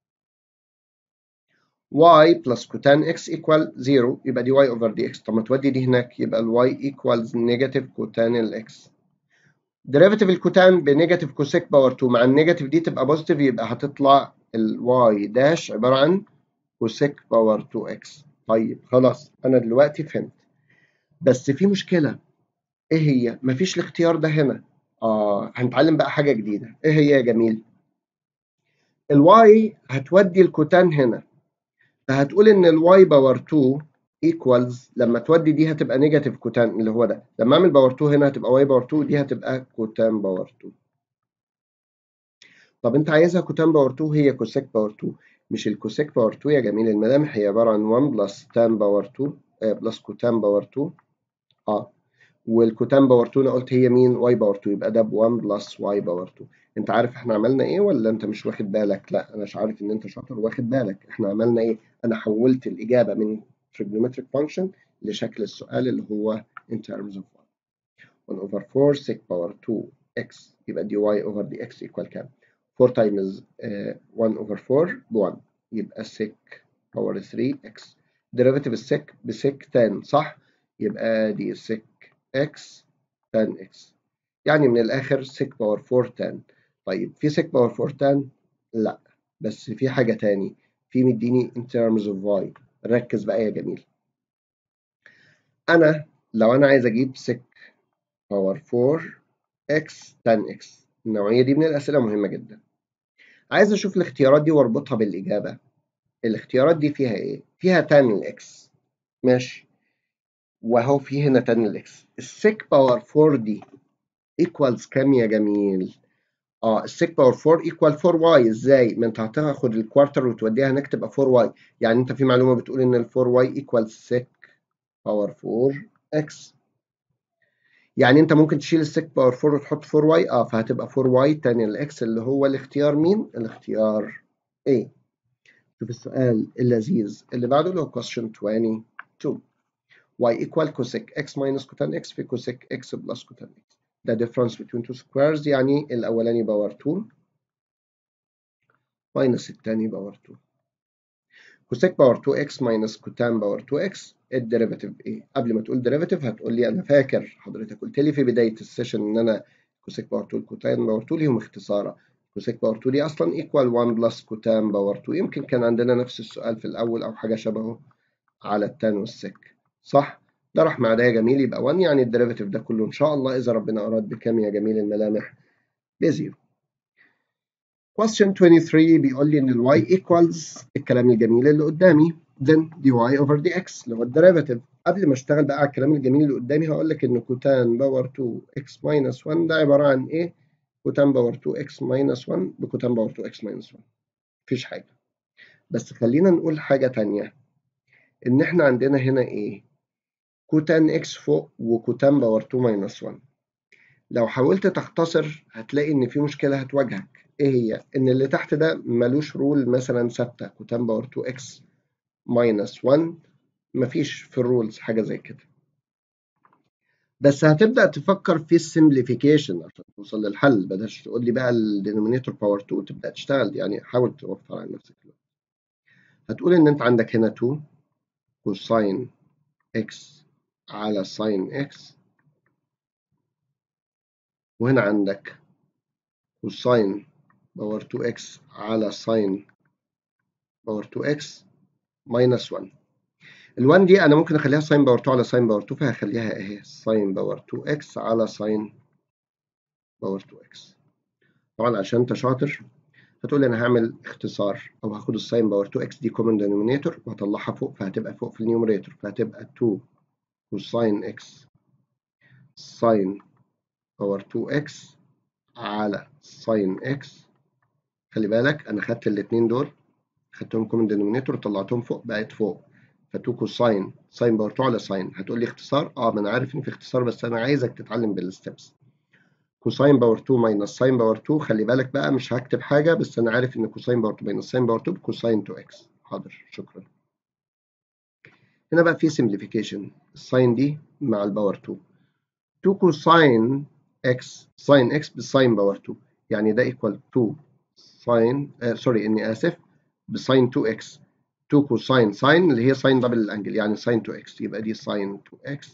y plus cotan x equal 0 يبقى دي y over dx طب ما تودي دي هناك يبقى ال y equals negative cotan ال x derivative الكوتان بنيجاتيف كوسيك باور 2 مع النيجاتيف دي تبقى بوزيتيف يبقى هتطلع ال y داش عباره عن كوسيك باور 2x طيب خلاص انا دلوقتي فهمت بس في مشكله ايه هي مفيش الاختيار ده هنا اه هنتعلم بقى حاجه جديده ايه هي يا جميل الواي هتودي الكوتان هنا فهتقول ان الواي باور 2 ايكوالز لما تودي دي هتبقى نيجاتيف كوتان اللي هو ده لما اعمل باور 2 هنا هتبقى واي باور 2 دي هتبقى كوتان باور 2 طب انت عايزها كوتان باور 2 هي كوسيك باور 2 مش الكوسيك باور 2 يا جميل الملامح هي عباره عن 1 بلس تان باور 2 آه بلس كوتان باور 2 اه والكوتان باور 2 انا قلت هي مين واي باور 2 يبقى ده ب 1 بلس واي باور 2 انت عارف احنا عملنا ايه ولا انت مش واخد بالك لا انا مش عارف ان انت شاطر واخد بالك احنا عملنا ايه انا حولت الاجابه من trigonometric function لشكل السؤال اللي هو in terms of 1 1 over 4 sec power 2 x يبقى دي y over dx equal كام 4 times uh, 1 over 4 ب 1 يبقى sec power 3 x derivative السك بسك tan صح يبقى دي sec x tan x يعني من الآخر sec power 4 tan طيب في sec power 4 tan لا بس في حاجة تاني في مديني in terms of y ركز بقى يا جميل أنا لو أنا عايز أجيب sec power 4 x tan x النوعية دي من الأسئلة مهمة جدا عايز أشوف الاختيارات دي وأربطها بالإجابة الاختيارات دي فيها إيه؟ فيها tan الإكس ماشي وأهو في هنا tan الإكس السك باور 4 دي equals كام يا جميل؟ اه السك باور 4 equal 4 واي ازاي؟ ما انت هتاخد الكوارتر وتوديها هناك تبقى 4 واي يعني انت في معلومه بتقول ان ال 4 واي equal سك باور 4 اكس يعني انت ممكن تشيل السك باور 4 وتحط 4 واي اه فهتبقى 4 واي تاني الاكس اللي هو الاختيار مين؟ الاختيار A شوف السؤال اللذيذ اللي بعده اللي هو question 22 y equal cosec x minus cotan x في cosec x plus cotan x ده difference between two squares يعني الأولاني باور 2 minus التاني باور 2 cosec باور 2x minus cotan باور 2x الديريفاتيف ايه؟ قبل ما تقول ديريفاتيف هتقول لي أنا فاكر حضرتك قلت لي في بداية السيشن إن أنا cosec باور 2 كوتان باور 2 ليهم اختصارا cosec باور 2 دي أصلا equal 1 plus cotan باور 2 يمكن كان عندنا نفس السؤال في الأول أو حاجة شبهه على التان والسك صح؟ ده راح مع ده يا جميل يبقى 1 يعني الديريفاتيف ده كله ان شاء الله اذا ربنا اراد بكام يا جميل الملامح بزيرو. question 23 بيقول لي ان الواي equals الكلام الجميل اللي قدامي then dy over dx اللي هو الديريفاتيف قبل ما اشتغل بقى على الكلام الجميل اللي قدامي هقول لك ان كوتان باور 2 x minus 1 ده عباره عن ايه؟ كوتان باور 2 x minus 1 بكوتان باور 2 x minus 1 مفيش حاجه بس خلينا نقول حاجه تانية ان احنا عندنا هنا ايه؟ كوتان اكس فوق وكوتان باور 2 ماينس 1 لو حاولت تختصر هتلاقي ان في مشكله هتواجهك ايه هي ان اللي تحت ده ملوش رول مثلا ثابته كوتان باور 2 اكس ماينس 1 مفيش في الرولز حاجة زي كده بس هتبدأ تفكر في السمبليفيكيشن عشان توصل للحل بدل تقول لي بقى الدينومينيتور باور 2 تبدأ تشتغل يعني حاول توفر على نفسك الوقت هتقول إن أنت عندك هنا 2 كوساين إكس على ساين إكس وهنا عندك كوساين باور 2x على ساين باور 2x ماينس 1 ال 1 دي انا ممكن اخليها ساين باور 2 على ساين باور 2 فهخليها اهي ساين باور 2x على ساين باور 2x طبعا عشان انت شاطر هتقول لي انا هعمل اختصار او هاخد الساين باور 2x دي كومن دينومينيتور وهطلعها فوق فهتبقى فوق في النيوميريتور فهتبقى 2 كوساين x ساين باور 2x على ساين x خلي بالك انا خدت الاثنين دول خدتهم كومن دينومينيتور وطلعتهم فوق بقت فوق ف2 كوساين ساين باور 2 على ساين هتقول لي اختصار اه ما انا عارف ان في اختصار بس انا عايزك تتعلم بالستبس كوساين باور 2 ماينس ساين باور 2 خلي بالك بقى مش هكتب حاجه بس انا عارف ان كوساين باور 2 ماينس ساين باور 2 بكوساين 2 اكس حاضر شكرا هنا بقى في سمبليفيكيشن الساين دي مع الباور 2 2 كوساين اكس ساين اكس بساين باور 2 يعني ده ايكوال 2 ساين آه سوري اني اسف بساين 2x 2 كوساين ساين اللي هي ساين دبل الانجل يعني ساين 2x يبقى دي ساين 2x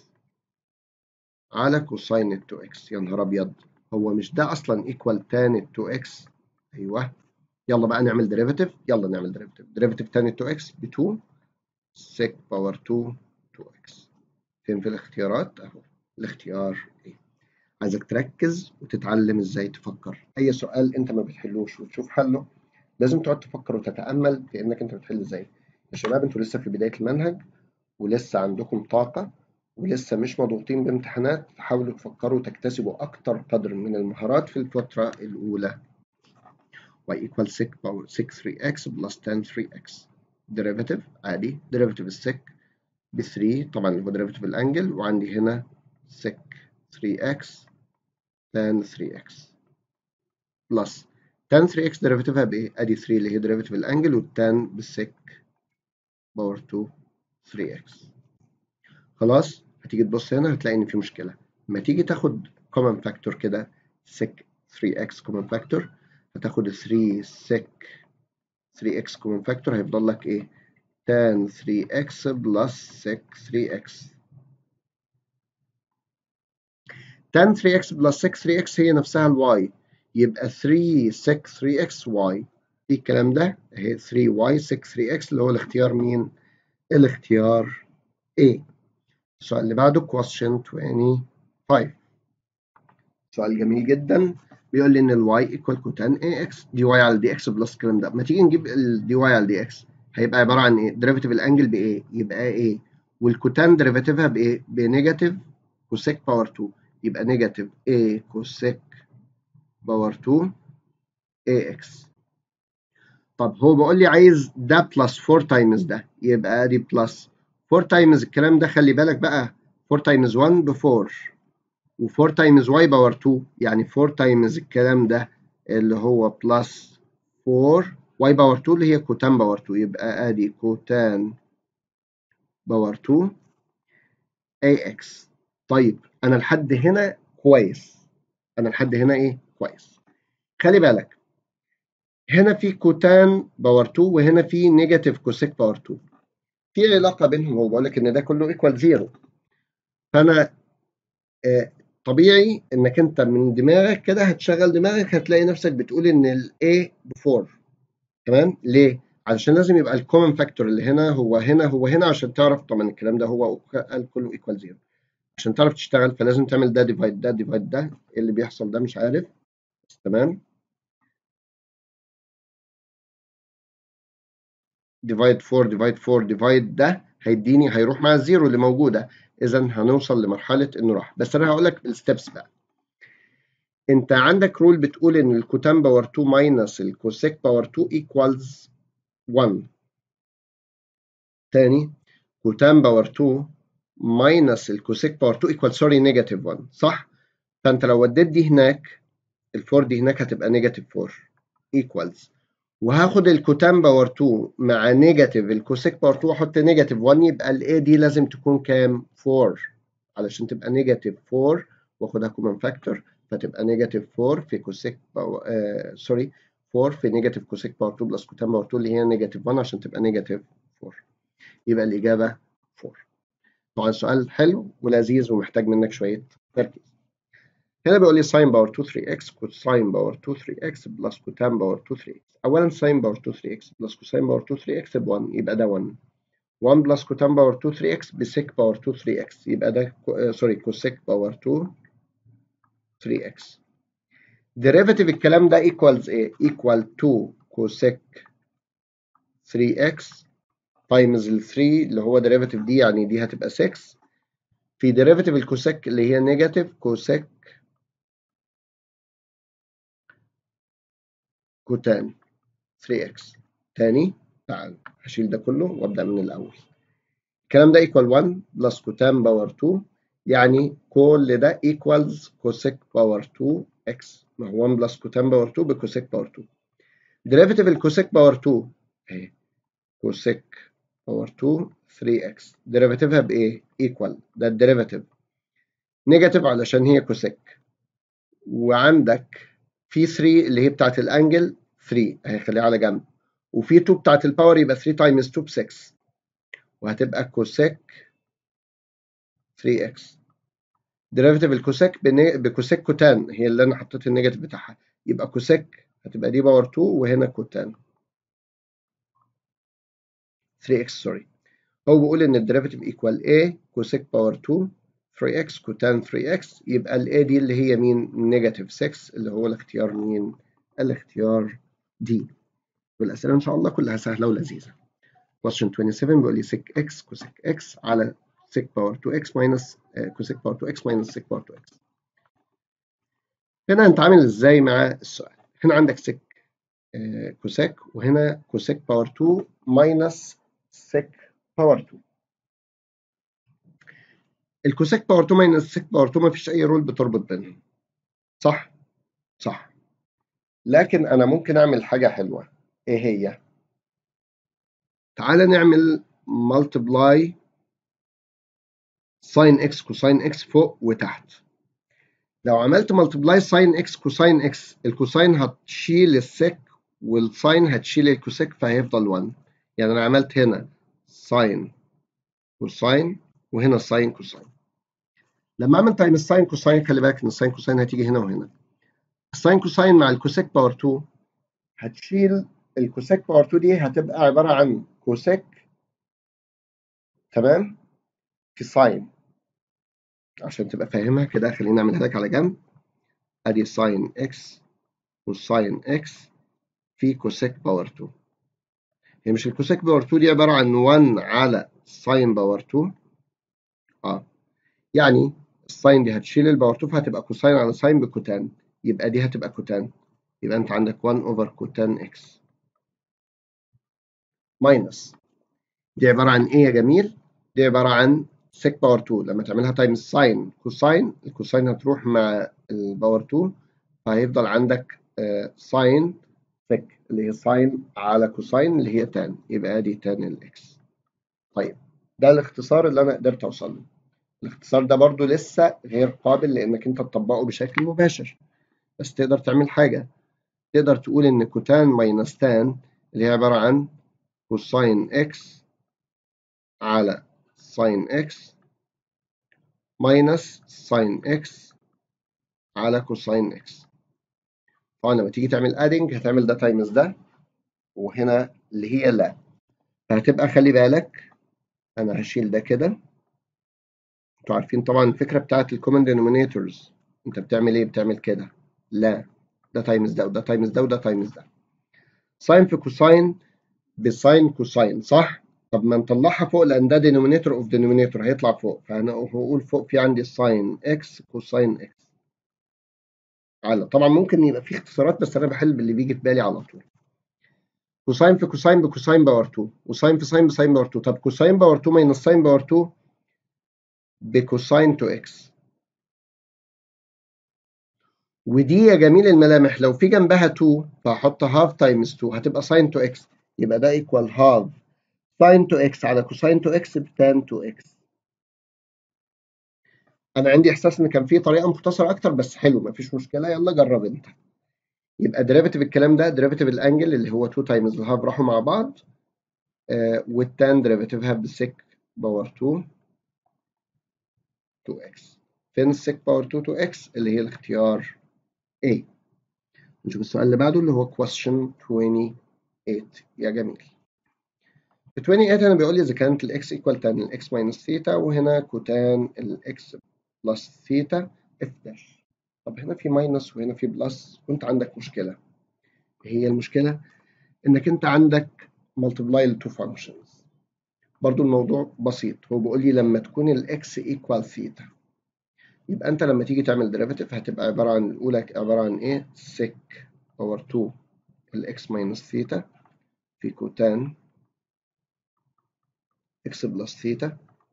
على كوساين 2x يا نهار ابيض هو مش ده اصلا ايكوال تان 2x ايوه يلا بقى نعمل ديريفيتيف يلا نعمل ديريفيتيف ديريفيتيف تان 2x ب 2 sec باور 2 2x فين في الاختيارات اهو الاختيار ايه عايزك تركز وتتعلم ازاي تفكر اي سؤال انت ما بتحلوش وتشوف حله لازم تقعد تفكر وتتامل في انك انت بتحل ازاي يا شباب انتوا لسه في بدايه المنهج ولسه عندكم طاقه ولسه مش مضغوطين بامتحانات فحاولوا تفكروا وتكتسبوا اكتر قدر من المهارات في الفتره الاولى y equals 6 power 6 3x plus 10 3x derivative عادي derivative السك ب 3 طبعا اللي هو derivative الانجل وعندي هنا sec 3x tan 3x plus tan 3x ديريفيتيفها بايه؟ ادي 3 اللي هي ديريفيتيف الانجل والتان بالسك باور 2 3x خلاص هتيجي تبص هنا هتلاقي ان في مشكله لما تيجي تاخد common factor كده sec 3x common factor هتاخد 3 sec 3x common factor هيفضل لك ايه؟ tan 3x plus sec 3x tan 3x plus sec 3x هي نفسها الواي يبقى 3 sec 3x y في الكلام ده اهي 3y sec 3x اللي هو الاختيار مين؟ الاختيار A السؤال اللي بعده question 25 سؤال جميل جدا بيقول لي ان ال y equal cotan ax dy على dx بلس الكلام ده ما تيجي نجيب ال dy على dx هيبقى عباره عن ايه؟ ديريفيتيف الانجل بايه؟ يبقى ايه؟ والكوتان ديريفيتيفها بايه؟ بنيجاتيف كوسيك باور 2 يبقى نيجاتيف a كوسيك باور 2 ax طب هو بيقول لي عايز ده بلس 4 تايمز ده يبقى ادي بلس 4 تايمز الكلام ده خلي بالك بقى 4 تايمز 1 ب 4 و4 تايمز y باور 2 يعني 4 تايمز الكلام ده اللي هو بلس 4 y باور 2 اللي هي كوتان باور 2 يبقى ادي كوتان باور 2 ax طيب انا لحد هنا كويس انا لحد هنا ايه كويس خلي بالك هنا في كوتان باور 2 وهنا في نيجاتيف كوسيك باور 2 في علاقه بينهم هو بقول لك ان ده كله ايكوال زيرو فانا آه طبيعي انك انت من دماغك كده هتشغل دماغك هتلاقي نفسك بتقول ان الاي ب 4 تمام ليه علشان لازم يبقى الكومن فاكتور اللي هنا هو هنا هو هنا عشان تعرف طبعا الكلام ده هو قال كله ايكوال زيرو عشان تعرف تشتغل فلازم تعمل ده ديفايد ده ديفايد ده ايه اللي بيحصل ده مش عارف تمام ديفايد 4 ديفايد 4 ديفايد ده هيديني هيروح مع الزيرو اللي موجوده اذا هنوصل لمرحله انه راح بس انا هقول لك الستبس بقى انت عندك رول بتقول ان الكوتان باور 2 ماينس الكوسيك باور 2 ايكوالز 1 تاني كوتان باور 2 ماينس الكوسيك باور 2 ايكوال سوري نيجاتيف 1 صح فانت لو وديت دي هناك ال4 دي هناك هتبقى نيجاتيف 4 ايكوالز وهاخد الكوتان باور 2 مع نيجاتيف الكوسيك باور 2 واحط نيجاتيف 1 يبقى الاي دي لازم تكون كام 4 علشان تبقى نيجاتيف 4 واخدها كومن فاكتور فتبقى نيجاتيف 4 في كوسيك باور آه سوري 4 في نيجاتيف كوسيك باور 2 بلس كوتان باور 2 اللي هي نيجاتيف 1 عشان تبقى نيجاتيف 4 يبقى الإجابة 4 طبعا سؤال حلو ولذيذ ومحتاج منك شوية تركيز هنا بيقول لي ساين باور 2 3 x كوساين باور 2 3 x بلس كوتان باور 2 3 x اولا ساين باور 2 3 x بلس كوساين باور 2 3 x ب 1 يبقى ده 1 1 بلس كوتان باور 2 3 x بسيك باور 2 3 x يبقى ده سوري كوسيك باور 2 3 x derivative الكلام ده equals ايه equal 2 كوسيك 3x تايمز ال 3 اللي هو derivative دي يعني دي هتبقى 6 في derivative الكوسيك اللي هي نيجاتيف كوسيك كوتان 3x تاني تعال هشيل ده كله وابدا من الاول الكلام ده equal 1 بلس كوتان باور 2 يعني كل ده equals كوسيك باور 2x ما هو 1 بلس كوتان باور 2 بكوسيك باور 2 derivative الكوسيك باور 2 اهي كوسيك باور 2 3x ديريفاتيفها بايه؟ equal ده الديريفاتيف نيجاتيف علشان هي كوسيك وعندك في 3 اللي هي بتاعت الانجل 3 اهي خليها على جنب وفي 2 بتاعت الباور يبقى 3 تايمز 2 ب 6 وهتبقى كوسيك 3x ديريفاتيف الكوسيك بكوسيك كوتان هي اللي انا حطيت النيجاتيف بتاعها يبقى كوسيك هتبقى دي باور 2 وهنا كوتان 3x سوري هو بيقول ان الديريفاتيف ايكوال a كوسيك باور 2 3x كوتان 3x يبقى ال a دي اللي هي مين نيجاتيف 6 اللي هو الاختيار مين الاختيار دي والاسئله ان شاء الله كلها سهله ولذيذه question 27 بيقول لي sec x كوسيك x على sec باور 2x minus كوسيك باور 2x minus sec باور 2x هنا هنتعامل ازاي مع السؤال هنا عندك sec كوسيك وهنا كوسيك باور 2 minus sec باور 2 الكوسيك باور 2 ماينس السيك باور 2 مفيش اي رول بتربط بينهم صح صح لكن انا ممكن اعمل حاجه حلوه ايه هي تعالى نعمل ملتبلاي ساين اكس كوساين اكس فوق وتحت لو عملت ملتبلاي ساين اكس كوساين اكس الكوساين هتشيل السيك والساين هتشيل الكوسيك فهيفضل 1 يعني انا عملت هنا ساين كوساين وهنا ساين كوساين لما اعمل تايم الساين كوساين خلي بالك ان الساين كوساين هتيجي هنا وهنا الساين كوساين مع الكوسيك باور 2 هتشيل الكوسيك باور 2 دي هتبقى عباره عن كوسيك تمام في ساين عشان تبقى فاهمها كده خليني اعملها لك على جنب ادي ساين اكس وساين اكس في كوسيك باور 2 هي مش الكوسيك باور 2 دي عباره عن 1 على ساين باور 2 اه يعني الساين دي هتشيل الباور 2 فهتبقى كوساين على ساين بكوتان يبقى دي هتبقى كوتان يبقى انت عندك 1 اوفر كوتان اكس ماينس دي عباره عن ايه يا جميل دي عباره عن سيك باور 2 لما تعملها تايمز ساين كوساين الكوساين هتروح مع الباور 2 فهيفضل عندك آه ساين سيك اللي هي ساين على كوساين اللي هي تان يبقى دي تان الاكس طيب ده الاختصار اللي انا قدرت اوصل له الاختصار ده برضو لسه غير قابل لانك انت تطبقه بشكل مباشر بس تقدر تعمل حاجة تقدر تقول ان كوتان ماينس تان اللي هي عبارة عن كوساين اكس على ساين اكس ماينس ساين اكس على كوساين اكس طبعا لما تيجي تعمل ادنج هتعمل ده تايمز ده وهنا اللي هي لا فهتبقى خلي بالك انا هشيل ده كده انتوا عارفين طبعا الفكره بتاعت الكومن denominators انت بتعمل ايه بتعمل كده لا ده تايمز ده وده تايمز ده وده تايمز ده ساين في كوساين بساين كوساين صح طب ما نطلعها فوق لان ده denominator اوف denominator هيطلع فوق فانا هقول فوق في عندي ساين اكس كوساين اكس على طبعا ممكن يبقى في اختصارات بس انا بحل باللي بيجي في بالي على طول كوساين في كوساين بكوساين باور 2 وساين في ساين بساين باور 2 طب كوساين باور 2 ماينس ساين باور 2 بكوساين 2 اكس ودي يا جميل الملامح لو في جنبها 2 فهحط half times 2 هتبقى sin to x يبقى ده equal half sin to x على cosine to x بtan to x انا عندي احساس ان كان في طريقه مختصره اكتر بس حلو مفيش مشكله يلا جرب انت يبقى ديريفيتيف الكلام ده ديريفيتيف الانجل اللي هو 2 تايمز الهاف راحوا مع بعض آه والتان ديريفيتيفها بسك باور 2 2x فين السك باور 2 2x اللي هي الاختيار A نشوف السؤال اللي بعده اللي هو question 28 يا جميل في 28 هنا بيقول لي إذا كانت ال x equal tan ال x minus theta وهنا كوتان ال x plus theta f dash طب هنا في ماينس وهنا في بلس وانت عندك مشكلة هي المشكلة انك انت عندك multiply ال two functions برضو الموضوع بسيط هو بيقول لي لما تكون ال x equal theta يبقى انت لما تيجي تعمل derivative هتبقى عبارة عن الأولى عبارة عن ايه sec over 2 ال x minus theta في كوتان x plus theta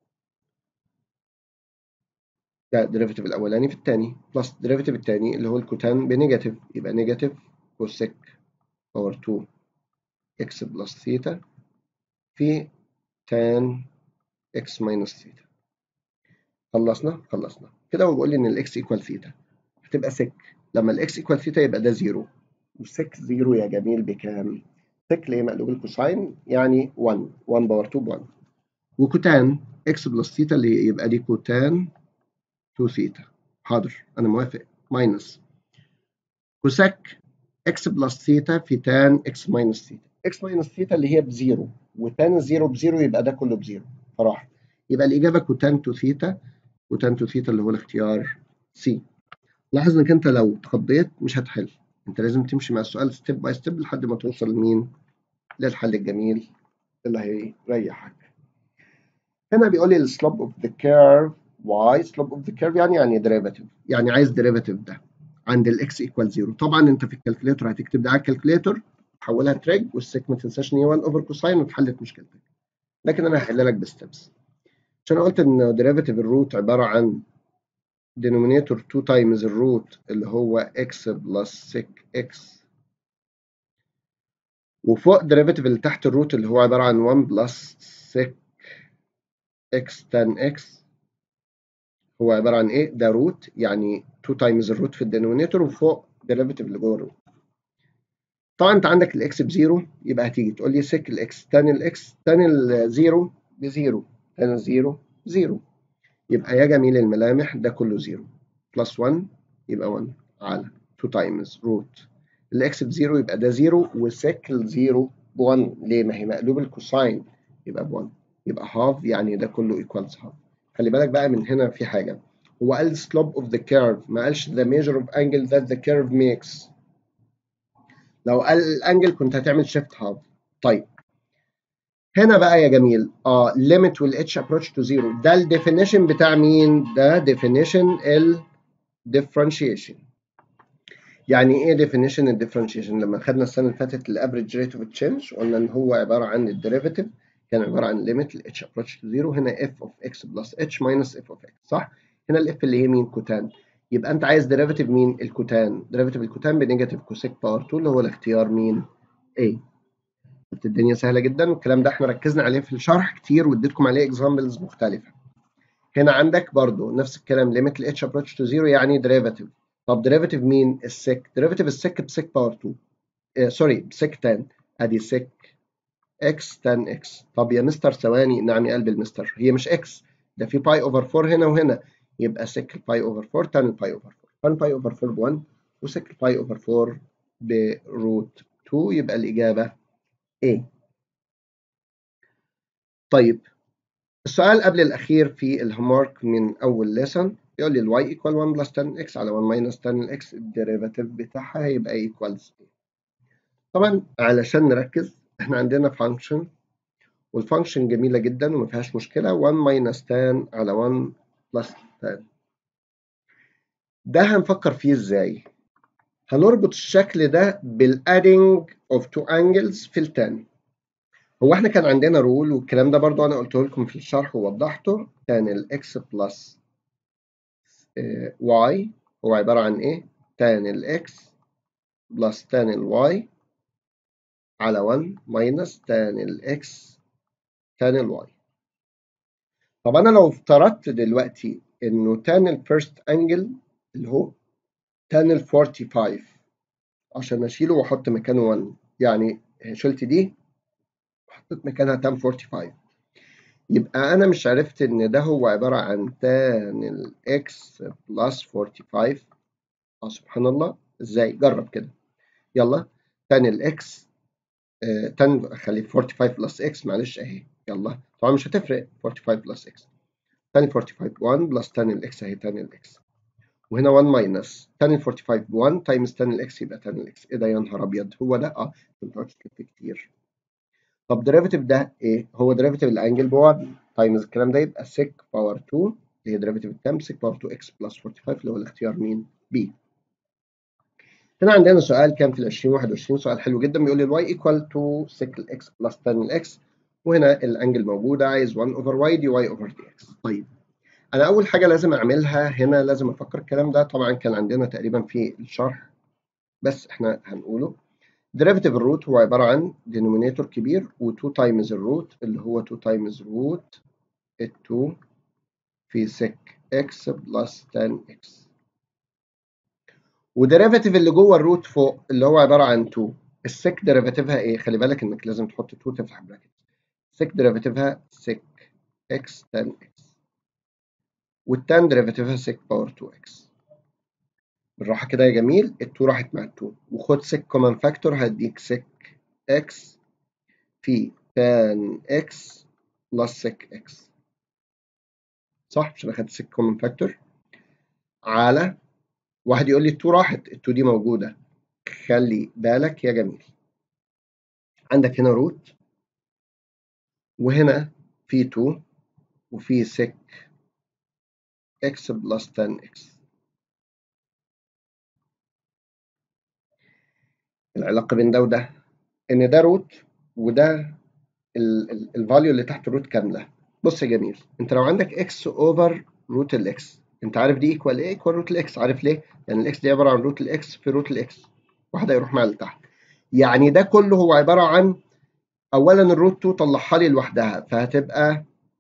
ده الديريفيتيف الأولاني في الثاني بلس الديريفيتيف الثاني اللي هو الكوتان بنيجاتيف يبقى نيجاتيف كوسيك باور 2 x بلس ثيتا في تان x ماينس ثيتا خلصنا خلصنا كده هو بيقول لي ان الاكس ايكوال ثيتا هتبقى سك لما الاكس ايكوال ثيتا يبقى ده زيرو وسك زيرو يا جميل بكام؟ سك اللي هي مقلوب الكوساين يعني 1 1 باور 2 ب 1 وكوتان اكس بلس ثيتا اللي يبقى دي كوتان 2 ثيتا حاضر انا موافق ماينس كوسك اكس بلس ثيتا في تان اكس ماينس ثيتا اكس ماينس ثيتا اللي هي بزيرو وتان الزيرو بزيرو يبقى ده كله بزيرو فراح يبقى الاجابه كوتان 2 ثيتا كوتان 2 ثيتا اللي هو الاختيار سي لاحظ انك انت لو اتخضيت مش هتحل انت لازم تمشي مع السؤال ستيب باي ستيب لحد ما توصل لمين للحل الجميل اللي هيريحك هنا بيقول لي السلوب اوف ذا كيرف y slope of the curve يعني يعني derivative يعني عايز derivative ده عند ال x equal 0 طبعا انت في الكالكوليتر هتكتب ده على الكالكوليتر تحولها تريج والسيك ما تنساش ان هي 1 اوفر كوساين واتحلت مشكلتك لكن انا هحلها لك بستبس عشان قلت ان derivative الروت عباره عن denominator 2 times الروت اللي هو x plus sec x وفوق derivative اللي تحت الروت اللي هو عباره عن 1 plus sec x tan x هو عباره عن ايه؟ ده روت يعني 2 تايمز الروت في الدينومينيتور وفوق ديريفيتيف اللي جوه الروت. طبعا انت عندك الاكس بزيرو يبقى هتيجي تقول لي سك الاكس تاني الاكس تاني الزيرو بزيرو تاني الزيرو زيرو يبقى يا جميل الملامح ده كله زيرو بلس 1 يبقى 1 على 2 تايمز روت الاكس بزيرو يبقى ده زيرو وسك الزيرو ب 1 ليه؟ ما هي مقلوب الكوساين يبقى ب 1 يبقى هاف يعني ده كله ايكوالز هاف خلي بالك بقى من هنا في حاجة هو قال slope of the curve ما قالش the measure of angle that the curve makes لو قال الانجل كنت هتعمل shift half طيب هنا بقى يا جميل اه limit وال h approach to zero ده ال definition بتاع مين؟ ده definition ال differentiation يعني ايه definition ال differentiation؟ لما خدنا السنة اللي فاتت ال average rate of change قلنا ان هو عبارة عن الديريفيتيف كان عبارة عن limit ال h approach to zero هنا f of x plus h minus f of x صح؟ هنا ال f اللي هي مين كوتان يبقى أنت عايز derivative مين الكوتان derivative الكوتان بنيجاتيف كوسيك باور 2 اللي هو الاختيار مين A الدنيا سهلة جدا والكلام ده احنا ركزنا عليه في الشرح كتير واديتكم عليه examples مختلفة هنا عندك برضو نفس الكلام limit ال h approach to zero يعني derivative طب derivative مين السك derivative السك بسك باور 2 سوري بسك تان ادي سك x tan x طب يا مستر ثواني نعم يا قلب المستر هي مش x ده في باي اوفر 4 هنا وهنا يبقى سك باي اوفر 4 tan الباي اوفر 4 tan باي اوفر 4 ب 1 وسك باي اوفر 4 بروت 2 يبقى الإجابة A طيب السؤال قبل الأخير في الهومورك من أول ليسون يقول لي ال y equal 1 plus 10x على 1 minus 10x الديريفاتيف بتاعها هيبقى equals A طبعا علشان نركز احنا عندنا فانكشن والفانكشن جميلة جدا وما فيهاش مشكلة 1 minus tan على 1 plus tan ده هنفكر فيه ازاي هنربط الشكل ده بالadding of two angles في التان هو احنا كان عندنا رول والكلام ده برضو انا قلته لكم في الشرح ووضحته كان ال x plus y هو عبارة عن ايه tan الإكس بلس tan الواي على 1 ماينس tan الإكس tan الواي طب أنا لو افترضت دلوقتي إنه tan الفيرست أنجل اللي هو tan ال 45 عشان أشيله وأحط مكانه 1 يعني شلت دي وحطيت مكانها tan 45 يبقى أنا مش عرفت إن ده هو عبارة عن tan الإكس بلس 45 اه سبحان الله ازاي جرب كده يلا tan الإكس آه tan خلي 45 بلس إكس معلش أهي يلا طبعا مش هتفرق 45 بلس إكس tan 45 1 بلس tan الإكس أهي tan الإكس وهنا 1 ماينس tan ال 45 ب 1 تايمز tan الإكس يبقى tan الإكس إيه ده يا نهار أبيض هو ده اه ما تقعدش تلف كتير طب ديريفيتيف ده ايه؟ هو ديريفيتيف الانجل ب 1 تايمز الكلام ده يبقى sec باور 2 اللي هي ديريفيتيف التام sec باور 2 x بلس 45 اللي هو الاختيار مين؟ B. هنا عندنا سؤال كان في ال 2021 سؤال حلو جدا بيقول لي y equal to sec x بلس tan x وهنا الانجل موجوده عايز 1 over y dy over dx. طيب انا اول حاجه لازم اعملها هنا لازم افكر الكلام ده طبعا كان عندنا تقريبا في الشرح بس احنا هنقوله derivative الروت هو عبارة عن denominator كبير و 2 times الروت اللي هو 2 times root 2 في sec x plus tan x وديريفاتيف اللي جوه الروت فوق اللي هو عبارة عن 2 السك ديريفاتيفها ايه؟ خلي بالك انك لازم تحط 2 تفتح براكت sec ديريفاتيفها sec x tan x والتان ديريفاتيفها sec باور 2x بالراحة كده يا جميل ال2 راحت مع ال2 وخد sec common factor هديك sec x في tan x plus sec x صح مش انا خدت sec common factor على واحد يقول لي ال2 راحت ال2 دي موجودة خلي بالك يا جميل عندك هنا روت وهنا في 2 وفي sec x plus tan x العلاقة بين ده وده إن ده روت وده الفاليو اللي تحت الروت كاملة بص يا جميل أنت لو عندك x أوفر روت الإكس أنت عارف دي إيكوال إيه؟ إيكوال روت الإكس عارف ليه؟ لأن الإكس دي عبارة عن روت الإكس في روت الإكس واحدة يروح مع اللي تحت يعني ده كله هو عبارة عن أولا الروت 2 طلعها لي لوحدها فهتبقى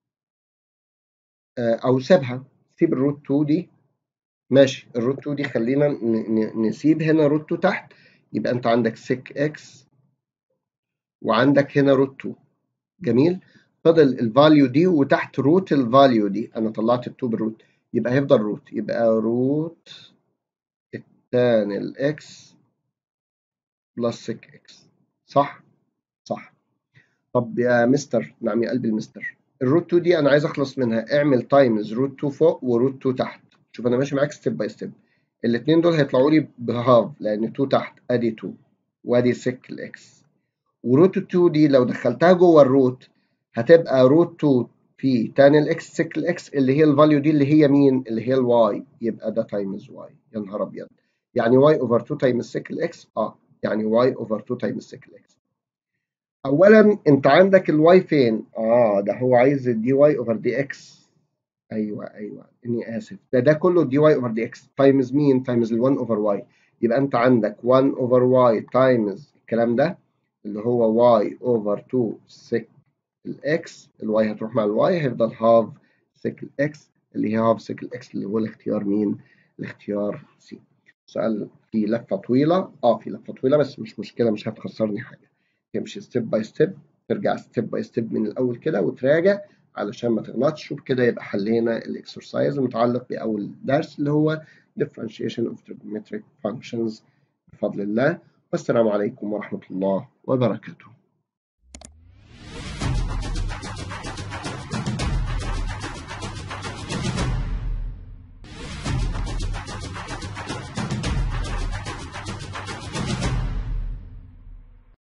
أو سيبها سيب الروت 2 دي ماشي الروت 2 دي خلينا نسيب هنا روت 2 تحت يبقى انت عندك sec x وعندك هنا روت 2 جميل فضل الفاليو دي وتحت روت الفاليو دي انا طلعت ال 2 بالروت يبقى هيفضل روت يبقى روت التان الاكس بلس sec x صح صح طب يا مستر نعم يا قلبي المستر الروت 2 دي انا عايز اخلص منها اعمل تايمز روت 2 فوق وروت 2 تحت شوف انا ماشي معاك ستيب باي ستيب الاثنين دول هيطلعوا لي بهاف لان 2 تحت ادي 2 وادي سك الاكس وروت 2 دي لو دخلتها جوه الروت هتبقى روت 2 في تان الاكس سك الاكس اللي هي الفاليو دي اللي هي مين اللي هي الواي يبقى ده تايمز واي يا نهار ابيض يعني واي اوفر 2 تايمز سك الاكس اه يعني واي اوفر 2 تايمز سك الاكس اولا انت عندك الواي فين اه ده هو عايز الدي واي اوفر دي اكس ايوه ايوه اني اسف ده ده كله دي واي اوفر دي اكس تايمز مين تايمز ال 1 اوفر واي يبقى انت عندك 1 اوفر واي تايمز الكلام ده اللي هو واي اوفر 2 سك الاكس الواي هتروح مع الواي هيفضل هاف سك الاكس اللي هي هاف سك الاكس اللي هو الاختيار مين الاختيار سي سؤال في لفه طويله اه في لفه طويله بس مش مشكله مش هتخسرني حاجه تمشي ستيب باي ستيب ترجع ستيب باي ستيب من الاول كده وتراجع علشان ما تغلطش وبكده يبقى حلينا الاكسرسايز المتعلق باول درس اللي هو differentiation of trigonometric functions بفضل الله والسلام عليكم ورحمة الله وبركاته